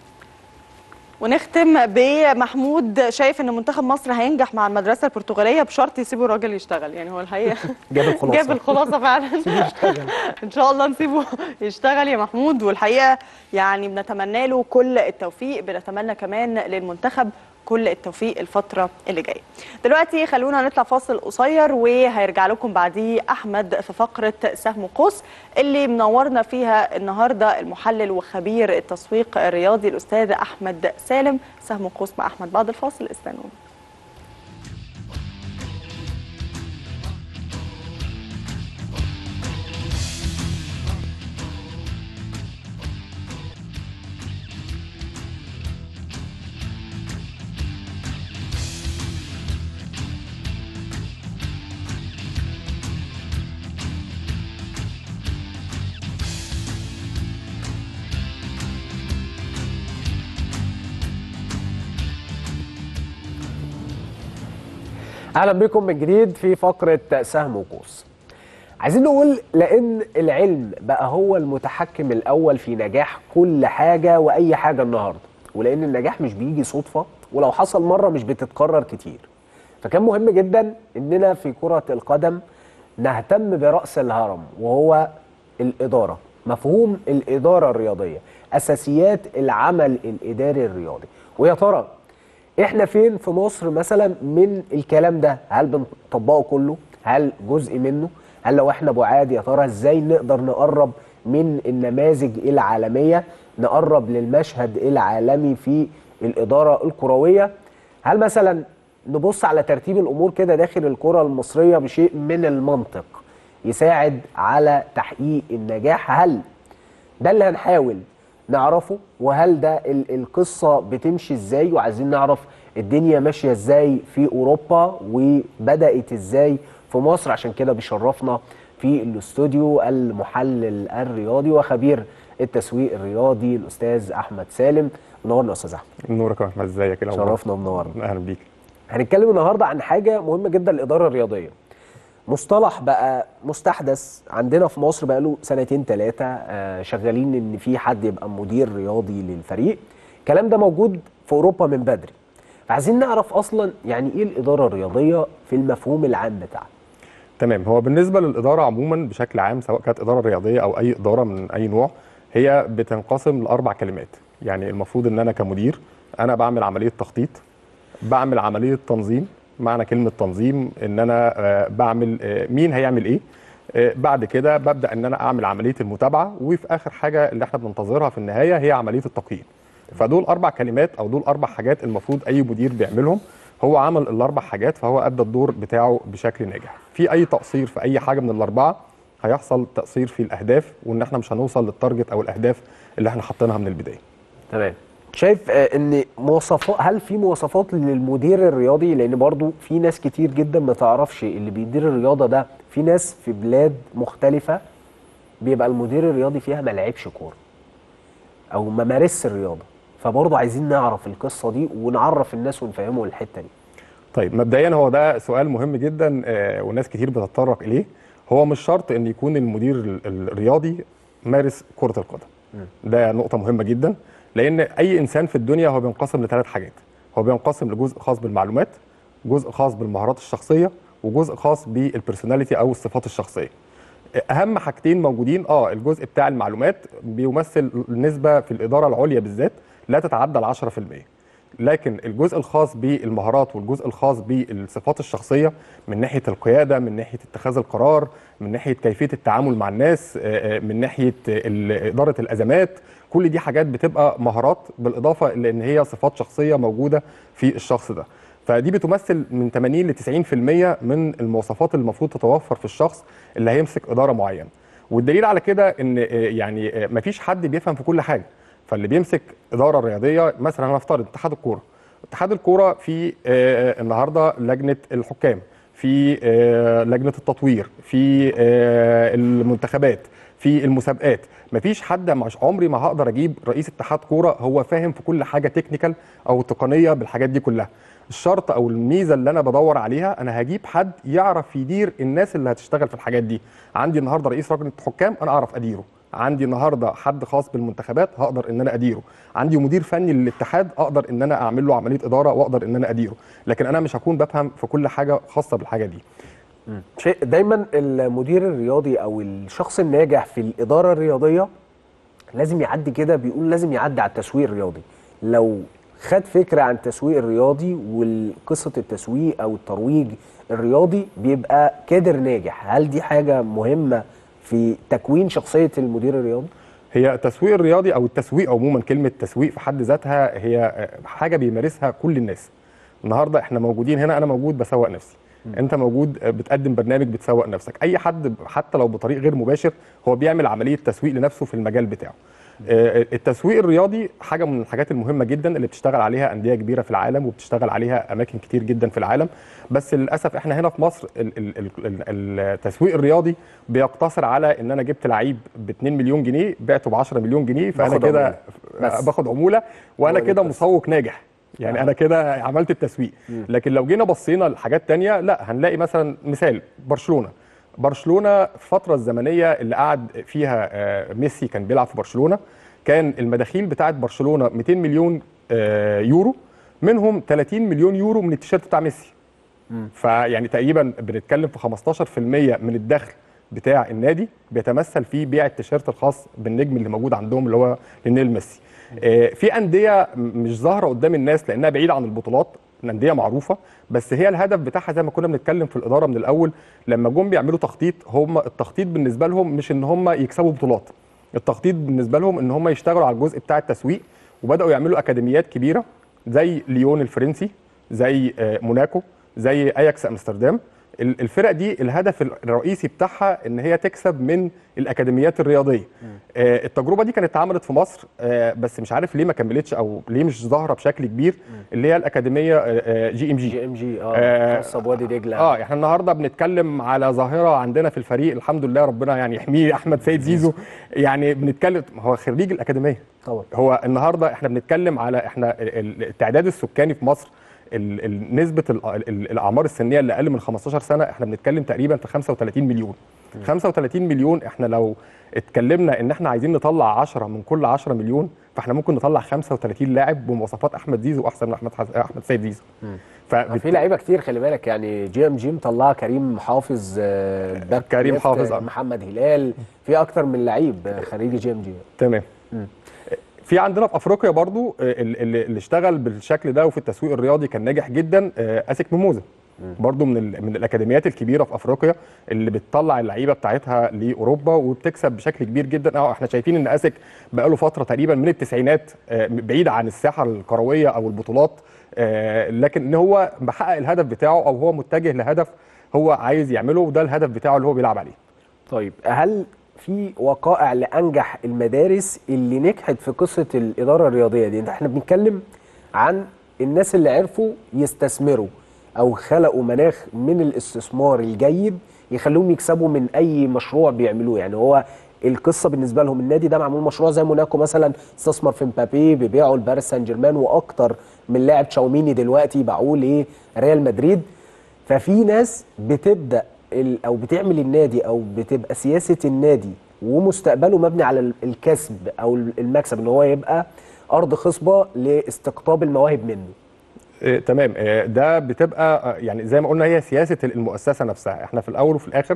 ونختم بمحمود شايف ان منتخب مصر هينجح مع المدرسه البرتغاليه بشرط يسيبوا الراجل يشتغل يعني هو الحقيقه جاب الخلاصه جاب الخلاصه فعلا ان شاء الله نسيبه يشتغل يا محمود والحقيقه يعني بنتمنى له كل التوفيق بنتمنى كمان للمنتخب كل التوفيق الفتره اللي جايه دلوقتي خلونا نطلع فاصل قصير وهيرجع لكم بعديه احمد في فقره سهم قوس اللي منورنا فيها النهارده المحلل وخبير التسويق الرياضي الاستاذ احمد سالم سهم قوس مع احمد بعد الفاصل استنونا اهلا بكم من جديد في فقره سهم وقوس عايزين نقول لان العلم بقى هو المتحكم الاول في نجاح كل حاجه واي حاجه النهارده ولان النجاح مش بيجي صدفه ولو حصل مره مش بتتكرر كتير فكان مهم جدا اننا في كره القدم نهتم براس الهرم وهو الاداره مفهوم الاداره الرياضيه اساسيات العمل الاداري الرياضي ويا ترى احنا فين في مصر مثلا من الكلام ده هل بنطبقه كله هل جزء منه هل لو احنا بعاد يا ترى ازاي نقدر نقرب من النماذج العالميه نقرب للمشهد العالمي في الاداره الكرويه هل مثلا نبص على ترتيب الامور كده داخل الكره المصريه بشيء من المنطق يساعد على تحقيق النجاح هل ده اللي هنحاول نعرفه وهل ده ال- القصة بتمشي ازاي وعايزين نعرف الدنيا ماشية ازاي في اوروبا وبدأت ازاي في مصر عشان كده بيشرفنا في الاستوديو المحلل الرياضي وخبير التسويق الرياضي الاستاذ احمد سالم منورنا يا استاذ احمد نورك يا احمد ازيك إيه الأخبار؟ شرفنا ومنورنا اهلا بيك هنتكلم النهارده عن حاجه مهمه جدا الاداره الرياضيه مصطلح بقى مستحدث عندنا في مصر بقى له سنتين ثلاثه شغالين ان في حد يبقى مدير رياضي للفريق الكلام ده موجود في اوروبا من بدري فعايزين نعرف اصلا يعني ايه الاداره الرياضيه في المفهوم العام بتاعها تمام هو بالنسبه للاداره عموما بشكل عام سواء كانت اداره رياضيه او اي اداره من اي نوع هي بتنقسم لاربع كلمات يعني المفروض ان انا كمدير انا بعمل عمليه تخطيط بعمل عمليه تنظيم معنى كلمه تنظيم ان انا آه، بعمل آه، مين هيعمل ايه آه، بعد كده ببدا ان انا اعمل عمليه المتابعه وفي اخر حاجه اللي احنا بننتظرها في النهايه هي عمليه التقييم فدول اربع كلمات او دول اربع حاجات المفروض اي مدير بيعملهم هو عمل الاربع حاجات فهو ادى الدور بتاعه بشكل ناجح في اي تقصير في اي حاجه من الاربعه هيحصل تقصير في الاهداف وان احنا مش هنوصل للتارجت او الاهداف اللي احنا حاطينها من البدايه تمام شايف آه، ان مواصفات هل في مواصفات للمدير الرياضي لان برضو في ناس كتير جدا ما تعرفش اللي بيدير الرياضه ده في ناس في بلاد مختلفه بيبقى المدير الرياضي فيها ما لعبش كوره او ما مارسش الرياضه فبرضه عايزين نعرف القصه دي ونعرف الناس ونفهمهم الحته دي طيب مبدئيا هو ده سؤال مهم جدا آه، وناس كتير بتتطرق اليه هو مش شرط ان يكون المدير ال- الرياضي مارس كره القدم ده نقطه مهمه جدا لان اي انسان في الدنيا هو بينقسم لثلاث حاجات هو بينقسم لجزء خاص بالمعلومات جزء خاص بالمهارات الشخصيه وجزء خاص بالبرسوناليتي او الصفات الشخصيه اهم حاجتين موجودين اه الجزء بتاع المعلومات بيمثل نسبه في الاداره العليا بالذات لا تتعدى ال 10% لكن الجزء الخاص بالمهارات والجزء الخاص بالصفات الشخصيه من ناحيه القياده من ناحيه اتخاذ القرار من ناحيه كيفيه التعامل مع الناس آه، آه، من ناحيه ال- اداره الازمات كل دي حاجات بتبقى مهارات بالاضافه لان هي صفات شخصيه موجوده في الشخص ده فدي بتمثل من 80 ل 90% من المواصفات اللي المفروض تتوفر في الشخص اللي هيمسك اداره معينه والدليل على كده ان آه، يعني آه، مفيش حد بيفهم في كل حاجه فاللي بيمسك اداره رياضيه مثلا هنفترض اتحاد الكوره اتحاد الكوره في آه، النهارده لجنه الحكام في آه، لجنه التطوير في آه، المنتخبات في المسابقات مفيش حد مش عمري ما هقدر اجيب رئيس اتحاد كوره هو فاهم في كل حاجه تكنيكال او تقنيه بالحاجات دي كلها الشرط او الميزه اللي انا بدور عليها انا هجيب حد يعرف يدير الناس اللي هتشتغل في الحاجات دي عندي النهارده رئيس لجنه حكام انا اعرف اديره عندي النهارده حد خاص بالمنتخبات هقدر ان انا اديره عندي مدير فني للاتحاد اقدر ان انا اعمل له عمليه اداره واقدر ان انا اديره لكن انا مش هكون بفهم في كل حاجه خاصه بالحاجه دي شيء دايما المدير الرياضي او الشخص الناجح في الاداره الرياضيه لازم يعدي كده بيقول لازم يعدي على التسويق الرياضي لو خد فكره عن التسويق الرياضي وقصه التسويق او الترويج الرياضي بيبقى كادر ناجح هل دي حاجه مهمه في تكوين شخصيه المدير الرياضي هي التسويق الرياضي او التسويق عموما كلمه تسويق في حد ذاتها هي حاجه بيمارسها كل الناس النهارده احنا موجودين هنا انا موجود بسوق نفسي انت موجود بتقدم برنامج بتسوق نفسك اي حد حتى لو بطريق غير مباشر هو بيعمل عمليه تسويق لنفسه في المجال بتاعه آه، التسويق الرياضي حاجه من الحاجات المهمه جدا اللي بتشتغل عليها انديه كبيره في العالم وبتشتغل عليها اماكن كتير جدا في العالم بس للاسف احنا هنا في مصر ال- ال- ال- ال- التسويق الرياضي بيقتصر على ان انا جبت لعيب ب 2 مليون جنيه بعته ب 10 مليون جنيه فانا باخد كده عمولة. بس. باخد عموله وانا هو ده كده القصة. مسوق ناجح يعني آه. انا كده عملت التسويق لكن لو جينا بصينا لحاجات تانية لا هنلاقي مثلا مثال برشلونه برشلونه في الفتره الزمنيه اللي قعد فيها آه، ميسي كان بيلعب في برشلونه كان المداخيل بتاعت برشلونه 200 مليون آه، يورو منهم 30 مليون يورو من التيشيرت بتاع ميسي فيعني تقريبا بنتكلم في 15% من الدخل بتاع النادي بيتمثل في بيع التيشيرت الخاص بالنجم اللي موجود عندهم اللي هو ليونيل ميسي آه، في انديه م- مش ظاهره قدام الناس لانها بعيده عن البطولات الانديه معروفه بس هي الهدف بتاعها زي ما كنا بنتكلم في الاداره من الاول لما جم بيعملوا تخطيط هم التخطيط بالنسبه لهم مش ان هم يكسبوا بطولات التخطيط بالنسبه لهم ان هم يشتغلوا على الجزء بتاع التسويق وبداوا يعملوا اكاديميات كبيره زي ليون الفرنسي زي آه، موناكو زي اياكس امستردام ال- الفرق دي الهدف الرئيسي بتاعها ان هي تكسب من الاكاديميات الرياضيه آه، التجربه دي كانت اتعملت في مصر آه، بس مش عارف ليه ما كملتش او ليه مش ظاهره بشكل كبير اللي هي الاكاديميه آه، آه، جي ام جي جي ام جي آه، اه خاصه بوادي دجله اه احنا النهارده بنتكلم على ظاهره عندنا في الفريق الحمد لله ربنا يعني يحميه احمد سيد زيزو يعني بنتكلم هو خريج الاكاديميه طبعا هو النهارده احنا بنتكلم على احنا ال- ال- التعداد السكاني في مصر ال- ال- نسبه ال- ال- الاعمار السنيه اللي اقل من 15 سنه احنا بنتكلم تقريبا في 35 مليون 35 مليون احنا لو اتكلمنا ان احنا عايزين نطلع 10 من كل 10 مليون فاحنا ممكن نطلع 35 لاعب بمواصفات احمد زيزو احسن من احمد حس- احمد سيد زيزو آه، في لعيبه كتير خلي بالك يعني جي ام جي مطلعه كريم حافظ آه، باك كريم ليفت، حافظ، آه، آه. محمد هلال في اكتر من لعيب آه، خريج جي ام جي تمام في عندنا في افريقيا برضو آه، ال- ال- اللي اشتغل بالشكل ده وفي التسويق الرياضي كان ناجح جدا آه، اسك ميموزا برضو من ال- من الاكاديميات الكبيره في افريقيا اللي بتطلع اللعيبه بتاعتها لاوروبا وبتكسب بشكل كبير جدا اه احنا شايفين ان اسك بقاله فتره تقريبا من التسعينات آه، بعيد عن الساحه الكرويه او البطولات آه، لكن ان هو محقق الهدف بتاعه او هو متجه لهدف هو عايز يعمله وده الهدف بتاعه اللي هو بيلعب عليه طيب هل في وقائع لانجح المدارس اللي نجحت في قصه الاداره الرياضيه دي احنا بنتكلم عن الناس اللي عرفوا يستثمروا او خلقوا مناخ من الاستثمار الجيد يخلوهم يكسبوا من اي مشروع بيعملوه يعني هو القصه بالنسبه لهم النادي ده معمول مشروع زي موناكو مثلا استثمر في مبابي بيبيعوا لباريس سان جيرمان واكتر من لاعب تشاوميني دلوقتي باعوه لريال مدريد ففي ناس بتبدا ال- او بتعمل النادي او بتبقى سياسه النادي ومستقبله مبني على ال- الكسب او ال- المكسب ان هو يبقى ارض خصبه لاستقطاب المواهب منه آه، تمام آه، ده بتبقى آه، يعني زي ما قلنا هي سياسه المؤسسه نفسها احنا في الاول وفي الاخر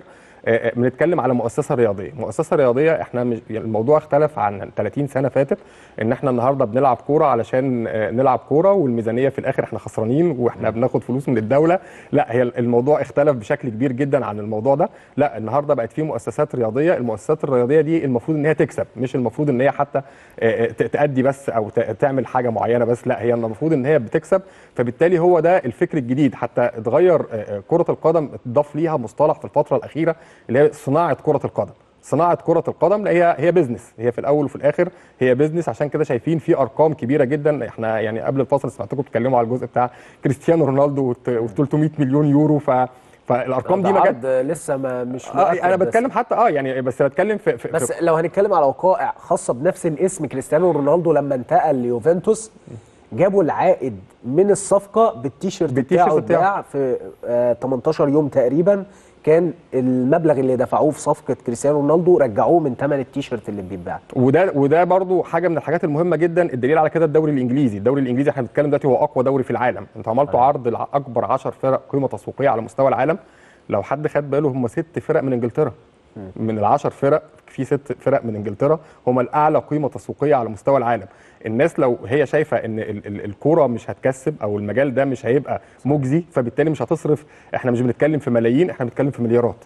آه، آه، بنتكلم على مؤسسه رياضيه مؤسسه رياضيه احنا مش يعني الموضوع اختلف عن 30 سنه فاتت ان احنا النهارده بنلعب كوره علشان آه، نلعب كوره والميزانيه في الاخر احنا خسرانين واحنا بناخد فلوس من الدوله لا هي الموضوع اختلف بشكل كبير جدا عن الموضوع ده لا النهارده بقت في مؤسسات رياضيه المؤسسات الرياضيه دي المفروض ان هي تكسب مش المفروض ان هي حتى آه، آه، ت- تأدي بس او ت- تعمل حاجه معينه بس لا هي المفروض ان هي بتكسب فبالتالي هو ده الفكر الجديد حتى اتغير آه، آه، كره القدم اتضاف ليها مصطلح في الفتره الاخيره اللي هي صناعه كره القدم صناعه كره القدم لا هي هي بيزنس هي في الاول وفي الاخر هي بيزنس عشان كده شايفين في ارقام كبيره جدا احنا يعني قبل الفاصل سمعتكم بتتكلموا على الجزء بتاع كريستيانو رونالدو و 300 مليون يورو ف فالارقام ده دي ما جت عرض لسه ما مش آه مؤكد انا بس. بتكلم حتى اه يعني بس بتكلم في, في بس في لو هنتكلم على وقائع خاصه بنفس الاسم كريستيانو رونالدو لما انتقل ليوفنتوس جابوا العائد من الصفقه بالتيشيرت بالتيشيرت بتاعه بتاعه. اتباع في آه 18 يوم تقريبا كان المبلغ اللي دفعوه في صفقه كريستيانو رونالدو رجعوه من ثمن التيشيرت اللي بيتباع وده وده برضو حاجه من الحاجات المهمه جدا الدليل على كده الدوري الانجليزي الدوري الانجليزي احنا بنتكلم دلوقتي هو اقوى دوري في العالم انتوا عملتوا عرض لاكبر 10 فرق قيمه تسويقيه على مستوى العالم لو حد خد باله هم ست فرق من انجلترا من العشر فرق في ست فرق من انجلترا هم الاعلى قيمه تسويقيه على مستوى العالم الناس لو هي شايفه ان ال- ال- الكوره مش هتكسب او المجال ده مش هيبقى مجزي فبالتالي مش هتصرف احنا مش بنتكلم في ملايين احنا بنتكلم في مليارات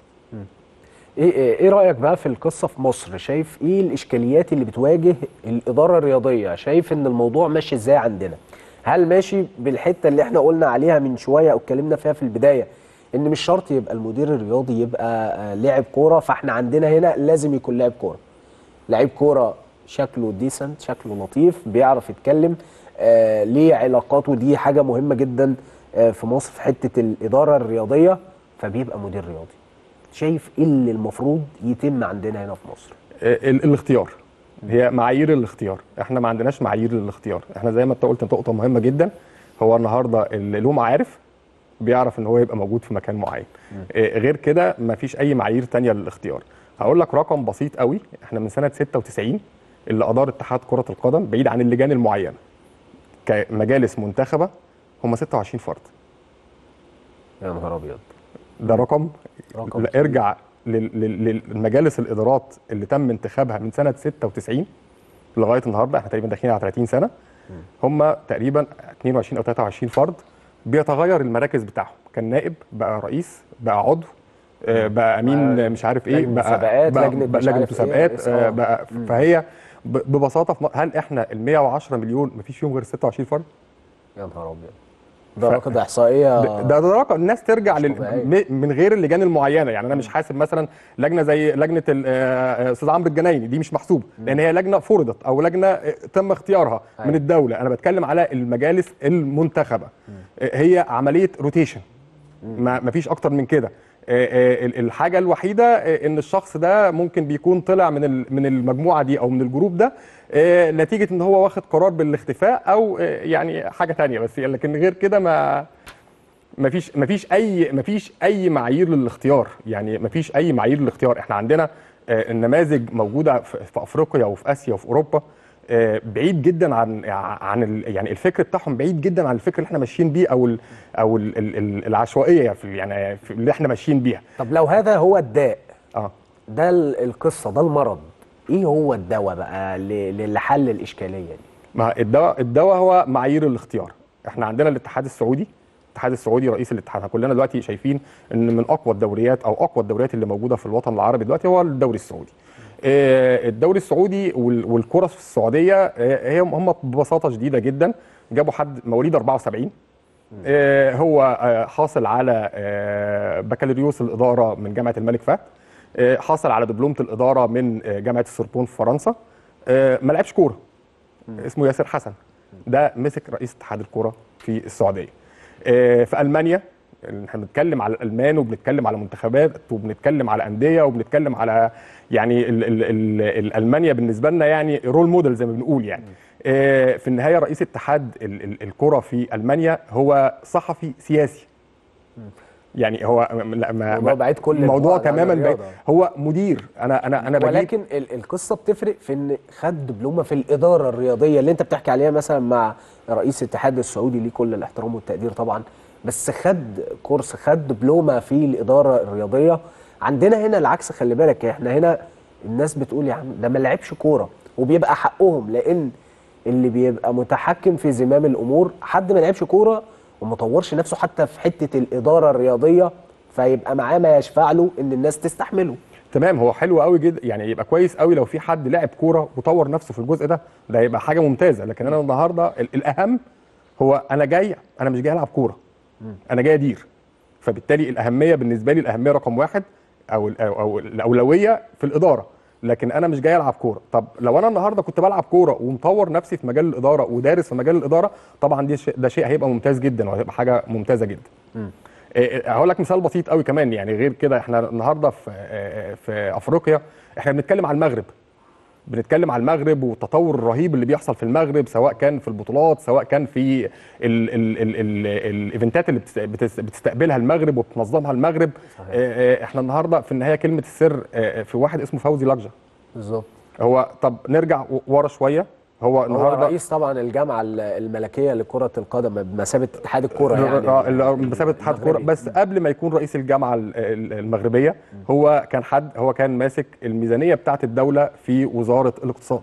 ايه ايه إيه رايك بقى في القصه في مصر شايف ايه الاشكاليات اللي بتواجه الاداره الرياضيه شايف ان الموضوع ماشي ازاي عندنا هل ماشي بالحته اللي احنا قلنا عليها من شويه او اتكلمنا فيها في البدايه ان مش شرط يبقى المدير الرياضي يبقى آه، لاعب كوره فاحنا عندنا هنا لازم يكون لاعب كوره لعيب كوره شكله ديسنت شكله لطيف بيعرف يتكلم آه ليه علاقات ودي حاجه مهمه جدا آه في مصر في حته الاداره الرياضيه فبيبقى مدير رياضي شايف ايه اللي المفروض يتم عندنا هنا في مصر ال- الاختيار هي معايير الاختيار احنا ما عندناش معايير للاختيار احنا زي ما انت قلت نقطه مهمه جدا هو النهارده اللي له معارف بيعرف ان هو يبقى موجود في مكان معين إيه، غير كده ما فيش اي معايير تانية للاختيار هقول لك رقم بسيط قوي احنا من سنه 96 اللي ادار اتحاد كره القدم بعيد عن اللجان المعينه كمجالس منتخبه هم 26 فرد يا نهار ابيض ده رقم, رقم لا ارجع لل- لل- للمجالس الادارات اللي تم انتخابها من سنه 96 لغايه النهارده احنا تقريبا داخلين على 30 سنه هم تقريبا 22 او 23 فرد بيتغير المراكز بتاعهم كان نائب بقى رئيس بقى عضو آه، بقى امين بقى مش عارف ايه لجنة بقى مسابقات، بقى لجنة بقى مش لجنه عارف إيه، مسابقات رئيس، آه، آه. بقى فهي ب- ببساطه في م- هل احنا ال 110 مليون مفيش فيهم غير 26 فرد؟ يا نهار ابيض ده رقم ده احصائيه ده ده ده رقم الناس ترجع مش لل... طبيعية. م- من غير اللجان المعينه يعني انا مش حاسب مثلا لجنه زي لجنه ال- آه، استاذ عمرو الجنايني دي مش محسوبه لان هي لجنه فرضت او لجنه آه، تم اختيارها من أيوة. الدوله انا بتكلم على المجالس المنتخبه آه، هي عمليه روتيشن ما ما فيش اكتر من كده آه، آه، ال- الحاجه الوحيده آه، ان الشخص ده ممكن بيكون طلع من ال- من المجموعه دي او من الجروب ده آه، نتيجه ان هو واخد قرار بالاختفاء او آه، يعني حاجه تانية بس لكن غير كده ما مفيش مفيش اي مفيش اي معايير للاختيار يعني مفيش اي معايير للاختيار احنا عندنا آه، النماذج موجوده في في افريقيا وفي اسيا وفي اوروبا آه، بعيد جدا عن عن ال- يعني الفكر بتاعهم بعيد جدا عن الفكر اللي احنا ماشيين بيه او ال او ال ال ال العشوائيه في يعني في اللي احنا ماشيين بيها طب لو هذا هو الداء اه ده ال- القصه ده المرض ايه هو الدواء بقى ل- ل- لحل الاشكاليه دي ما الدواء الدواء هو معايير الاختيار احنا عندنا الاتحاد السعودي الاتحاد السعودي رئيس الاتحاد كلنا دلوقتي شايفين ان من اقوى الدوريات او اقوى الدوريات اللي موجوده في الوطن العربي دلوقتي هو الدوري السعودي آه، الدوري السعودي وال- والكره في السعوديه آه، هي هم ببساطه شديده جدا جابوا حد مواليد 74 آه، هو آه، حاصل على آه، بكالوريوس الاداره من جامعه الملك فهد آه، حاصل على دبلومه الاداره من آه، جامعه السوربون في فرنسا آه، ما لعبش كوره اسمه ياسر حسن ده مسك رئيس اتحاد الكوره في السعوديه آه، في المانيا احنا بنتكلم على الالمان وبنتكلم على منتخبات وبنتكلم على انديه وبنتكلم على يعني ال ال ال الالمانيا بالنسبه لنا يعني رول موديل زي ما بنقول يعني آه، في النهايه رئيس اتحاد ال- ال- الكره في المانيا هو صحفي سياسي يعني هو لا ما الموضوع بعيد كل الموضوع البعد عن تماما بعيد الرياضة. هو مدير انا انا انا بجيب ولكن ال- القصه بتفرق في ان خد دبلومه في الاداره الرياضيه اللي انت بتحكي عليها مثلا مع رئيس الاتحاد السعودي ليه كل الاحترام والتقدير طبعا بس خد كورس خد دبلومه في الاداره الرياضيه عندنا هنا العكس خلي بالك احنا هنا الناس بتقول يا عم ده ما لعبش كوره وبيبقى حقهم لان اللي بيبقى متحكم في زمام الامور حد ما لعبش كوره وما طورش نفسه حتى في حته الاداره الرياضيه فيبقى معاه ما يشفع له ان الناس تستحمله تمام هو حلو قوي جدا يعني يبقى كويس قوي لو في حد لعب كوره وطور نفسه في الجزء ده ده يبقى حاجه ممتازه لكن انا النهارده ال- الاهم هو انا جاي انا مش جاي العب كوره انا جاي ادير فبالتالي الاهميه بالنسبه لي الاهميه رقم واحد او ال- او, أو الاولويه في الاداره لكن انا مش جاي العب كوره طب لو انا النهارده كنت بلعب كوره ومطور نفسي في مجال الاداره ودارس في مجال الاداره طبعا دي شيء- ده شيء هيبقى ممتاز جدا وهتبقى حاجه ممتازه جدا إيه، هقول لك مثال بسيط قوي كمان يعني غير كده احنا النهارده في آه، في افريقيا احنا بنتكلم على المغرب بنتكلم على المغرب والتطور الرهيب اللي بيحصل في المغرب سواء كان في البطولات سواء كان في ال- ال- ال- ال- الايفنتات اللي بتست- بتست- بتستقبلها المغرب وبتنظمها المغرب صحيح. آه، آه، احنا النهارده في النهايه كلمه السر آه، في واحد اسمه فوزي لجه بالظبط هو طب نرجع و- ورا شويه هو هو النهارده رئيس طبعا الجامعه ال- الملكيه لكره القدم بمثابه اتحاد الكره يعني اه اللي بسبب اتحاد كوره المغربي. بس قبل ما يكون رئيس الجامعه ال- ال- المغربيه هو كان حد هو كان ماسك الميزانيه بتاعه الدوله في وزاره الاقتصاد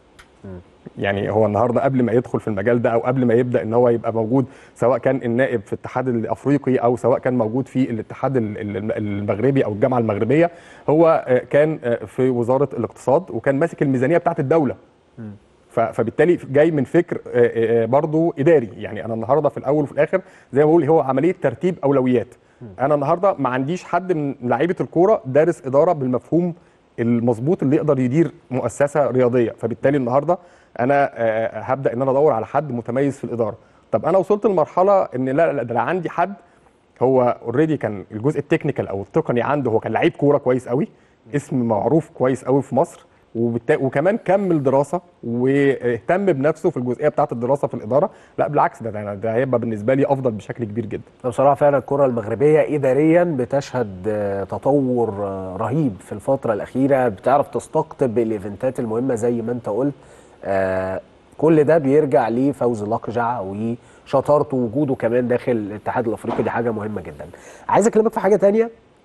يعني هو النهارده قبل ما يدخل في المجال ده او قبل ما يبدا ان هو يبقى موجود سواء كان النائب في الاتحاد الافريقي او سواء كان موجود في الاتحاد ال- ال- المغربي او الجامعه المغربيه هو آه، كان آه، في وزاره الاقتصاد وكان ماسك الميزانيه بتاعه الدوله ف- فبالتالي جاي من فكر آه، آه، برضو اداري يعني انا النهارده في الاول وفي الاخر زي ما بقول هو عمليه ترتيب اولويات انا النهارده ما عنديش حد من لعيبه الكوره دارس اداره بالمفهوم المظبوط اللي يقدر يدير مؤسسه رياضيه فبالتالي النهارده انا آه، هبدا ان انا ادور على حد متميز في الاداره طب انا وصلت لمرحله ان لا لا ده أنا عندي حد هو اوريدي كان الجزء التكنيكال او التقني عنده هو كان لعيب كوره كويس قوي اسم معروف كويس قوي في مصر وبالتا... وكمان كمل دراسه واهتم بنفسه في الجزئيه بتاعه الدراسه في الاداره لا بالعكس ده ده, ده هيبقى بالنسبه لي افضل بشكل كبير جدا بصراحه فعلا الكره المغربيه اداريا بتشهد آه، تطور آه، رهيب في الفتره الاخيره بتعرف تستقطب الايفنتات المهمه زي ما انت قلت آه، كل ده بيرجع لفوز الاقجع وشطارته ووجوده كمان داخل الاتحاد الافريقي دي حاجه مهمه جدا عايز اكلمك في حاجه تانية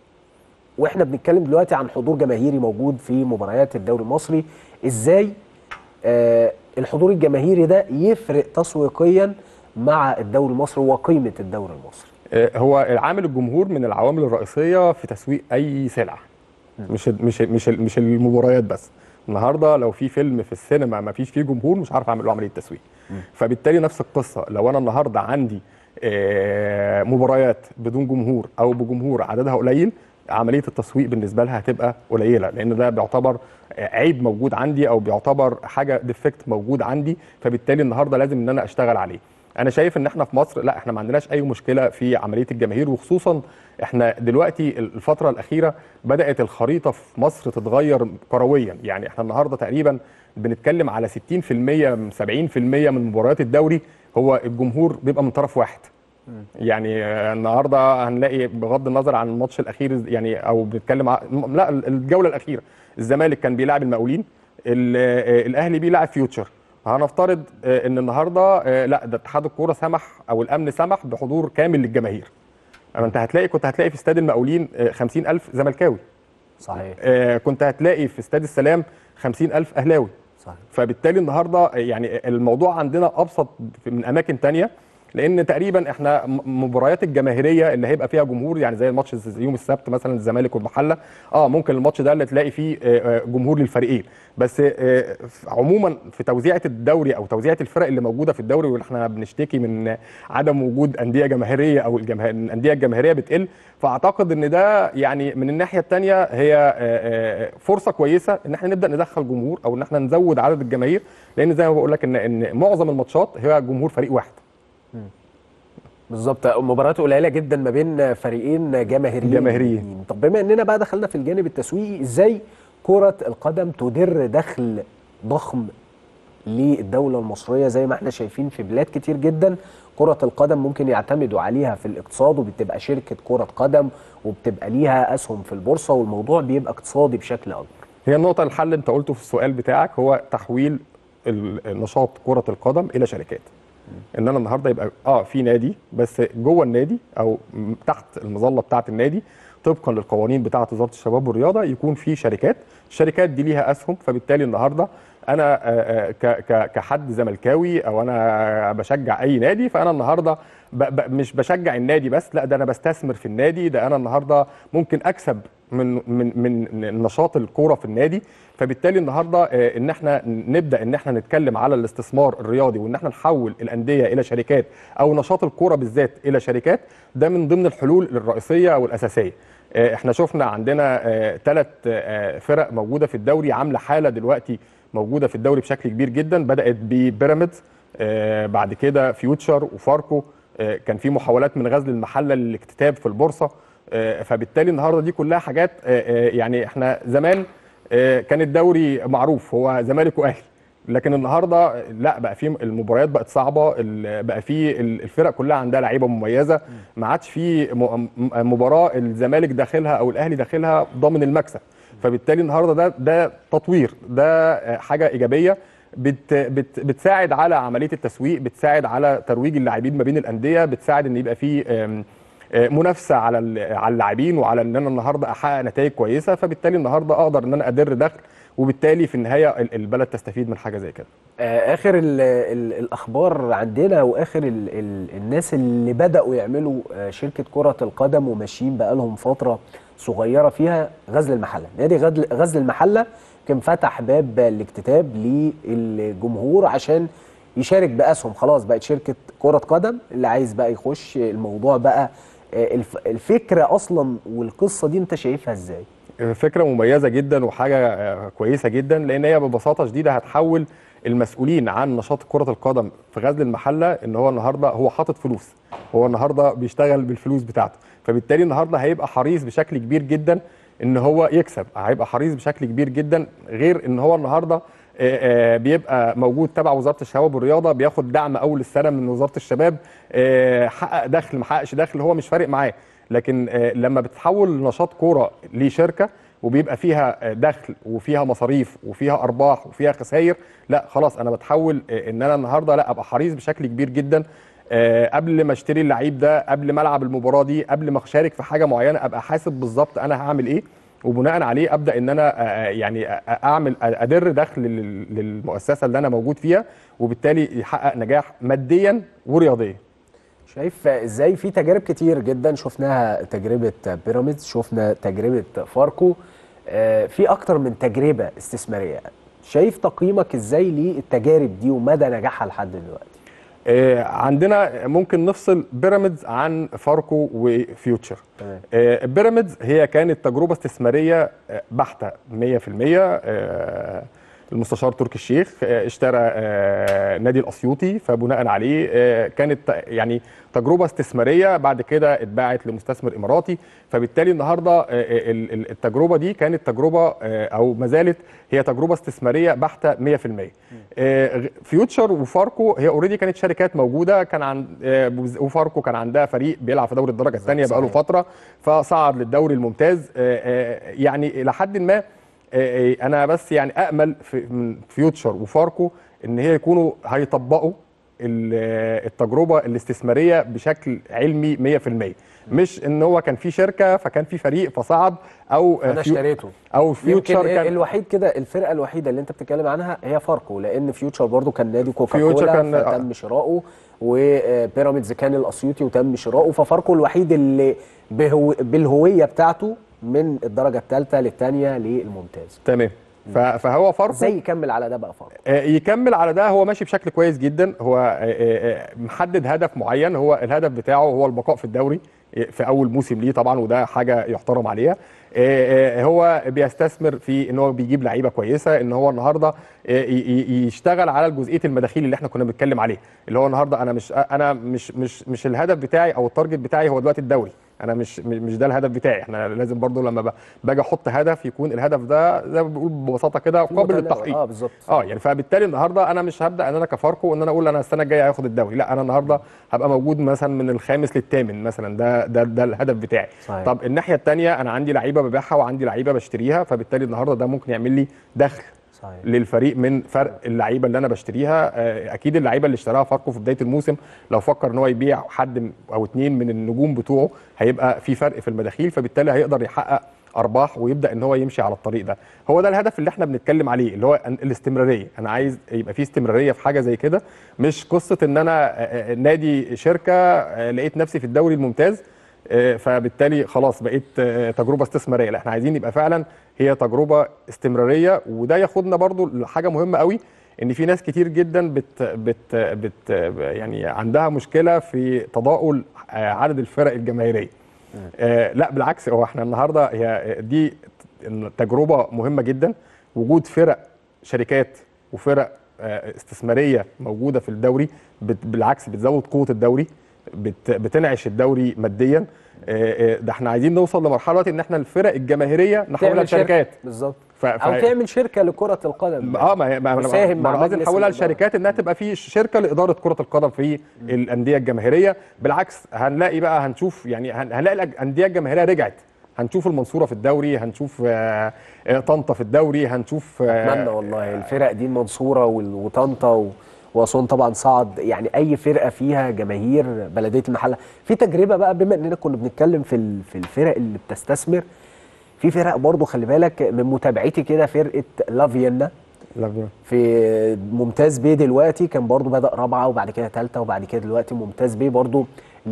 واحنا بنتكلم دلوقتي عن حضور جماهيري موجود في مباريات الدوري المصري ازاي آه، الحضور الجماهيري ده يفرق تسويقيا مع الدوري المصري وقيمه الدوري المصري آه، هو العامل الجمهور من العوامل الرئيسيه في تسويق اي سلعه مش مش مش مش المباريات بس النهارده لو في فيلم في السينما ما فيش فيه جمهور مش عارف اعمل له عمليه تسويق فبالتالي نفس القصه لو انا النهارده عندي آه، مباريات بدون جمهور او بجمهور عددها قليل عمليه التسويق بالنسبه لها هتبقى قليله لان ده بيعتبر آه، عيب موجود عندي او بيعتبر حاجه ديفكت موجود عندي فبالتالي النهارده لازم ان انا اشتغل عليه انا شايف ان احنا في مصر لا احنا ما عندناش اي مشكله في عمليه الجماهير وخصوصا احنا دلوقتي الفتره الاخيره بدات الخريطه في مصر تتغير كرويا يعني احنا النهارده تقريبا بنتكلم على 60% من 70% من مباريات الدوري هو الجمهور بيبقى من طرف واحد يعني آه، النهارده هنلاقي بغض النظر عن الماتش الاخير يعني او بنتكلم ع... لا الجوله الاخيره الزمالك كان بيلاعب المقاولين ال- آه، الاهلي بيلاعب فيوتشر هنفترض آه، ان النهارده آه، لا ده اتحاد الكوره سمح او الامن سمح بحضور كامل للجماهير اما انت هتلاقي كنت هتلاقي في استاد المقاولين آه، 50000 زملكاوي صحيح آه، كنت هتلاقي في استاد السلام 50000 اهلاوي صحيح فبالتالي النهارده يعني الموضوع عندنا ابسط من اماكن تانية لان تقريبا احنا م- مباريات الجماهيريه اللي هيبقى فيها جمهور يعني زي الماتش يوم السبت مثلا الزمالك والمحله اه ممكن الماتش ده اللي تلاقي فيه آه، آه، جمهور للفريقين بس آه، ف- عموما في توزيعه الدوري او توزيعه الفرق اللي موجوده في الدوري واللي احنا بنشتكي من عدم وجود انديه جماهيريه او الجماهير الانديه الجماهيريه بتقل فاعتقد ان ده يعني من الناحيه الثانيه هي آه، آه، فرصه كويسه ان احنا نبدا ندخل جمهور او ان احنا نزود عدد الجماهير لان زي ما بقول لك ان ان معظم الماتشات هي جمهور فريق واحد بالظبط مباريات قليله جدا ما بين فريقين جماهيريين جماهيريين. طب بما اننا بقى دخلنا في الجانب التسويقي ازاي كره القدم تدر دخل ضخم للدوله المصريه زي ما احنا شايفين في بلاد كتير جدا كره القدم ممكن يعتمدوا عليها في الاقتصاد وبتبقى شركه كره قدم وبتبقى ليها اسهم في البورصه والموضوع بيبقى اقتصادي بشكل اكبر هي النقطه الحل انت قلته في السؤال بتاعك هو تحويل ال- نشاط كره القدم الى شركات ان انا النهارده يبقى اه في نادي بس جوه النادي او م- تحت المظله بتاعه النادي طبقا للقوانين بتاعه وزاره الشباب والرياضه يكون في شركات الشركات دي ليها اسهم فبالتالي النهارده انا آه، آه، ك- ك- كحد زملكاوي او انا بشجع اي نادي فانا النهارده ب ب مش بشجع النادي بس لا ده انا بستثمر في النادي ده انا النهارده ممكن اكسب من من من نشاط الكوره في النادي فبالتالي النهارده آه، ان احنا نبدا ان احنا نتكلم على الاستثمار الرياضي وان احنا نحول الانديه الى شركات او نشاط الكوره بالذات الى شركات ده من ضمن الحلول الرئيسيه او الاساسيه آه، احنا شفنا عندنا ثلاث فرق موجوده في الدوري عامله حاله دلوقتي موجوده في الدوري بشكل كبير جدا بدات ببيراميدز آه، بعد كده فيوتشر وفاركو آه، كان في محاولات من غزل المحله للاكتتاب في البورصه آه، فبالتالي النهارده دي كلها حاجات آه، آه، يعني احنا زمان آه، كان الدوري معروف هو زمالك واهلي لكن النهارده لا بقى في المباريات بقت صعبه ال- بقى في ال- الفرق كلها عندها لعيبه مميزه ما عادش في م- م- مباراه الزمالك داخلها او الاهلي داخلها ضامن المكسب فبالتالي النهارده ده ده تطوير ده آه، حاجه ايجابيه بت بت بتساعد على عمليه التسويق بتساعد على ترويج اللاعبين ما بين الانديه بتساعد ان يبقى في آم، آه، منافسه على ال- على اللاعبين وعلى ان انا النهارده احقق نتائج كويسه فبالتالي النهارده اقدر ان انا ادر دخل وبالتالي في النهايه ال- البلد تستفيد من حاجه زي كده آه، اخر ال ال الاخبار عندنا واخر ال ال الناس اللي بداوا يعملوا آه، شركه كره القدم وماشيين بقالهم فتره صغيره فيها غزل المحله نادي غزل غزل المحله كان فتح باب الاكتتاب للجمهور عشان يشارك باسهم خلاص بقت شركه كره قدم اللي عايز بقى يخش الموضوع بقى آه، الف الفكره اصلا والقصه دي انت شايفها ازاي فكره مميزه جدا وحاجه آه، كويسه جدا لان هي ببساطه شديده هتحول المسؤولين عن نشاط كره القدم في غزل المحله ان هو النهارده هو حاطط فلوس هو النهارده بيشتغل بالفلوس بتاعته فبالتالي النهارده هيبقى حريص بشكل كبير جدا ان هو يكسب هيبقى حريص بشكل كبير جدا غير ان هو النهارده آه، آه، بيبقى موجود تبع وزاره الشباب والرياضه بياخد دعم اول السنه من وزاره الشباب آه، حقق دخل ما حققش دخل هو مش فارق معاه لكن آه، لما بتحول نشاط كوره لشركه وبيبقى فيها آه، دخل وفيها مصاريف وفيها ارباح وفيها خسائر لا خلاص انا بتحول آه، ان انا النهارده لا ابقى حريص بشكل كبير جدا آه، قبل ما اشتري اللعيب ده قبل ما العب المباراه دي قبل ما اشارك في حاجه معينه ابقى حاسب بالظبط انا هعمل ايه وبناء عليه ابدا ان انا آه، يعني آه، اعمل ادر دخل لل- للمؤسسه اللي انا موجود فيها وبالتالي يحقق نجاح ماديا ورياضيا شايف ازاي في تجارب كتير جدا شفناها تجربه بيراميدز شفنا تجربه فاركو آه، في اكتر من تجربه استثماريه شايف تقييمك ازاي للتجارب دي ومدى نجاحها لحد دلوقتي آه، عندنا ممكن نفصل بيراميدز عن فاركو وفيوتشر تمام. آه، بيراميدز هي كانت تجربه استثماريه آه، بحته 100% آه، المستشار تركي الشيخ آه، اشترى آه، نادي الاسيوطي فبناء عليه آه، كانت يعني تجربه استثماريه بعد كده اتباعت لمستثمر اماراتي فبالتالي النهارده آه، ال- ال- التجربه دي كانت تجربه آه، او ما زالت هي تجربه استثماريه بحته 100% آه، غ- فيوتشر وفاركو هي اوريدي كانت شركات موجوده كان عن آه، بوز- وفاركو كان عندها فريق بيلعب في دوري الدرجه الثانيه بقاله صحيح. فتره فصعد للدوري الممتاز آه، آه، يعني الى حد ما آه، آه، انا بس يعني امل في من فيوتشر وفاركو ان هي يكونوا هيطبقوا ال- آه، التجربه الاستثماريه بشكل علمي 100% مش ان هو كان في شركه فكان في فريق فصعد او آه، انا فيو- اشتريته او يمكن فيوتشر كان الوحيد كده الفرقه الوحيده اللي انت بتتكلم عنها هي فاركو لان فيوتشر برضو كان نادي كوكا فيوتشر كولا كان- فتم شراؤه وبيراميدز كان الاسيوطي وتم شراؤه ففاركو الوحيد اللي بهو بالهويه بتاعته من الدرجه الثالثه للثانيه للممتاز تمام ف- فهو فاركو ازاي يكمل على ده بقى فاركو آه، يكمل على ده هو ماشي بشكل كويس جدا هو آه، آه، آه، محدد هدف معين هو الهدف بتاعه هو البقاء في الدوري آه، في اول موسم ليه طبعا وده حاجه يحترم عليها آه، آه، هو بيستثمر في ان هو بيجيب لعيبه كويسه ان هو النهارده آه، ي- ي- يشتغل على جزئيه المداخيل اللي احنا كنا بنتكلم عليه اللي هو النهارده انا مش انا مش مش مش الهدف بتاعي او التارجت بتاعي هو دلوقتي الدوري انا مش مش ده الهدف بتاعي احنا لازم برضو لما ب- باجي احط هدف يكون الهدف ده زي ما بنقول ببساطه كده قابل متنوع. للتحقيق اه بالظبط اه يعني فبالتالي النهارده انا مش هبدا ان انا كفاركو ان انا اقول انا السنه الجايه هاخد الدوري لا انا النهارده هبقى موجود مثلا من الخامس للثامن مثلا ده ده ده الهدف بتاعي صحيح. طب الناحيه الثانيه انا عندي لعيبه ببيعها وعندي لعيبه بشتريها فبالتالي النهارده ده ممكن يعمل لي دخل صحيح. للفريق من فرق اللعيبه اللي انا بشتريها آه، اكيد اللعيبه اللي اشتراها فاركو في بدايه الموسم لو فكر ان هو يبيع حد م- او اتنين من النجوم بتوعه هيبقى في فرق في المداخيل فبالتالي هيقدر يحقق ارباح ويبدا ان هو يمشي على الطريق ده هو ده الهدف اللي احنا بنتكلم عليه اللي هو أن- الاستمراريه انا عايز يبقى في استمراريه في حاجه زي كده مش قصه ان انا آه، آه، نادي شركه آه، لقيت نفسي في الدوري الممتاز آه، فبالتالي خلاص بقيت آه، تجربه استثماريه لا احنا عايزين يبقى فعلا هي تجربه استمراريه وده ياخدنا برضو لحاجه مهمه قوي ان في ناس كتير جدا بت بت بت يعني عندها مشكله في تضاؤل آه، عدد الفرق الجماهيريه آه لا بالعكس هو احنا النهارده هي دي تجربه مهمه جدا وجود فرق شركات وفرق آه، استثماريه موجوده في الدوري بت- بالعكس بتزود قوه الدوري بت بتنعش الدوري ماديا آه، آه، ده احنا عايزين نوصل لمرحله دلوقتي ان احنا الفرق الجماهيريه نحولها تعمل شركة. لشركات بالظبط ف- او ف- تعمل شركه لكره القدم اه ما هي ما وساهم ما مع انا قصدي مجلس نحولها الإدارة. لشركات انها تبقى في شركه لاداره كره القدم في الانديه الجماهيريه بالعكس هنلاقي بقى هنشوف يعني هن- هنلاقي الانديه الجماهيريه رجعت هنشوف المنصوره في الدوري هنشوف آه، آه، طنطا في الدوري هنشوف آه، اتمنى والله الفرق دي المنصوره وال- وطنطا و- واسوان طبعا صعد يعني اي فرقه فيها جماهير بلديه المحله في تجربه بقى بما اننا كنا بنتكلم في ال- في الفرق اللي بتستثمر في فرق برضو خلي بالك من متابعتي كده فرقه لافينا لا، في ممتاز بيه دلوقتي كان برضو بدأ رابعة وبعد كده ثالثة وبعد كده دلوقتي ممتاز بيه برضو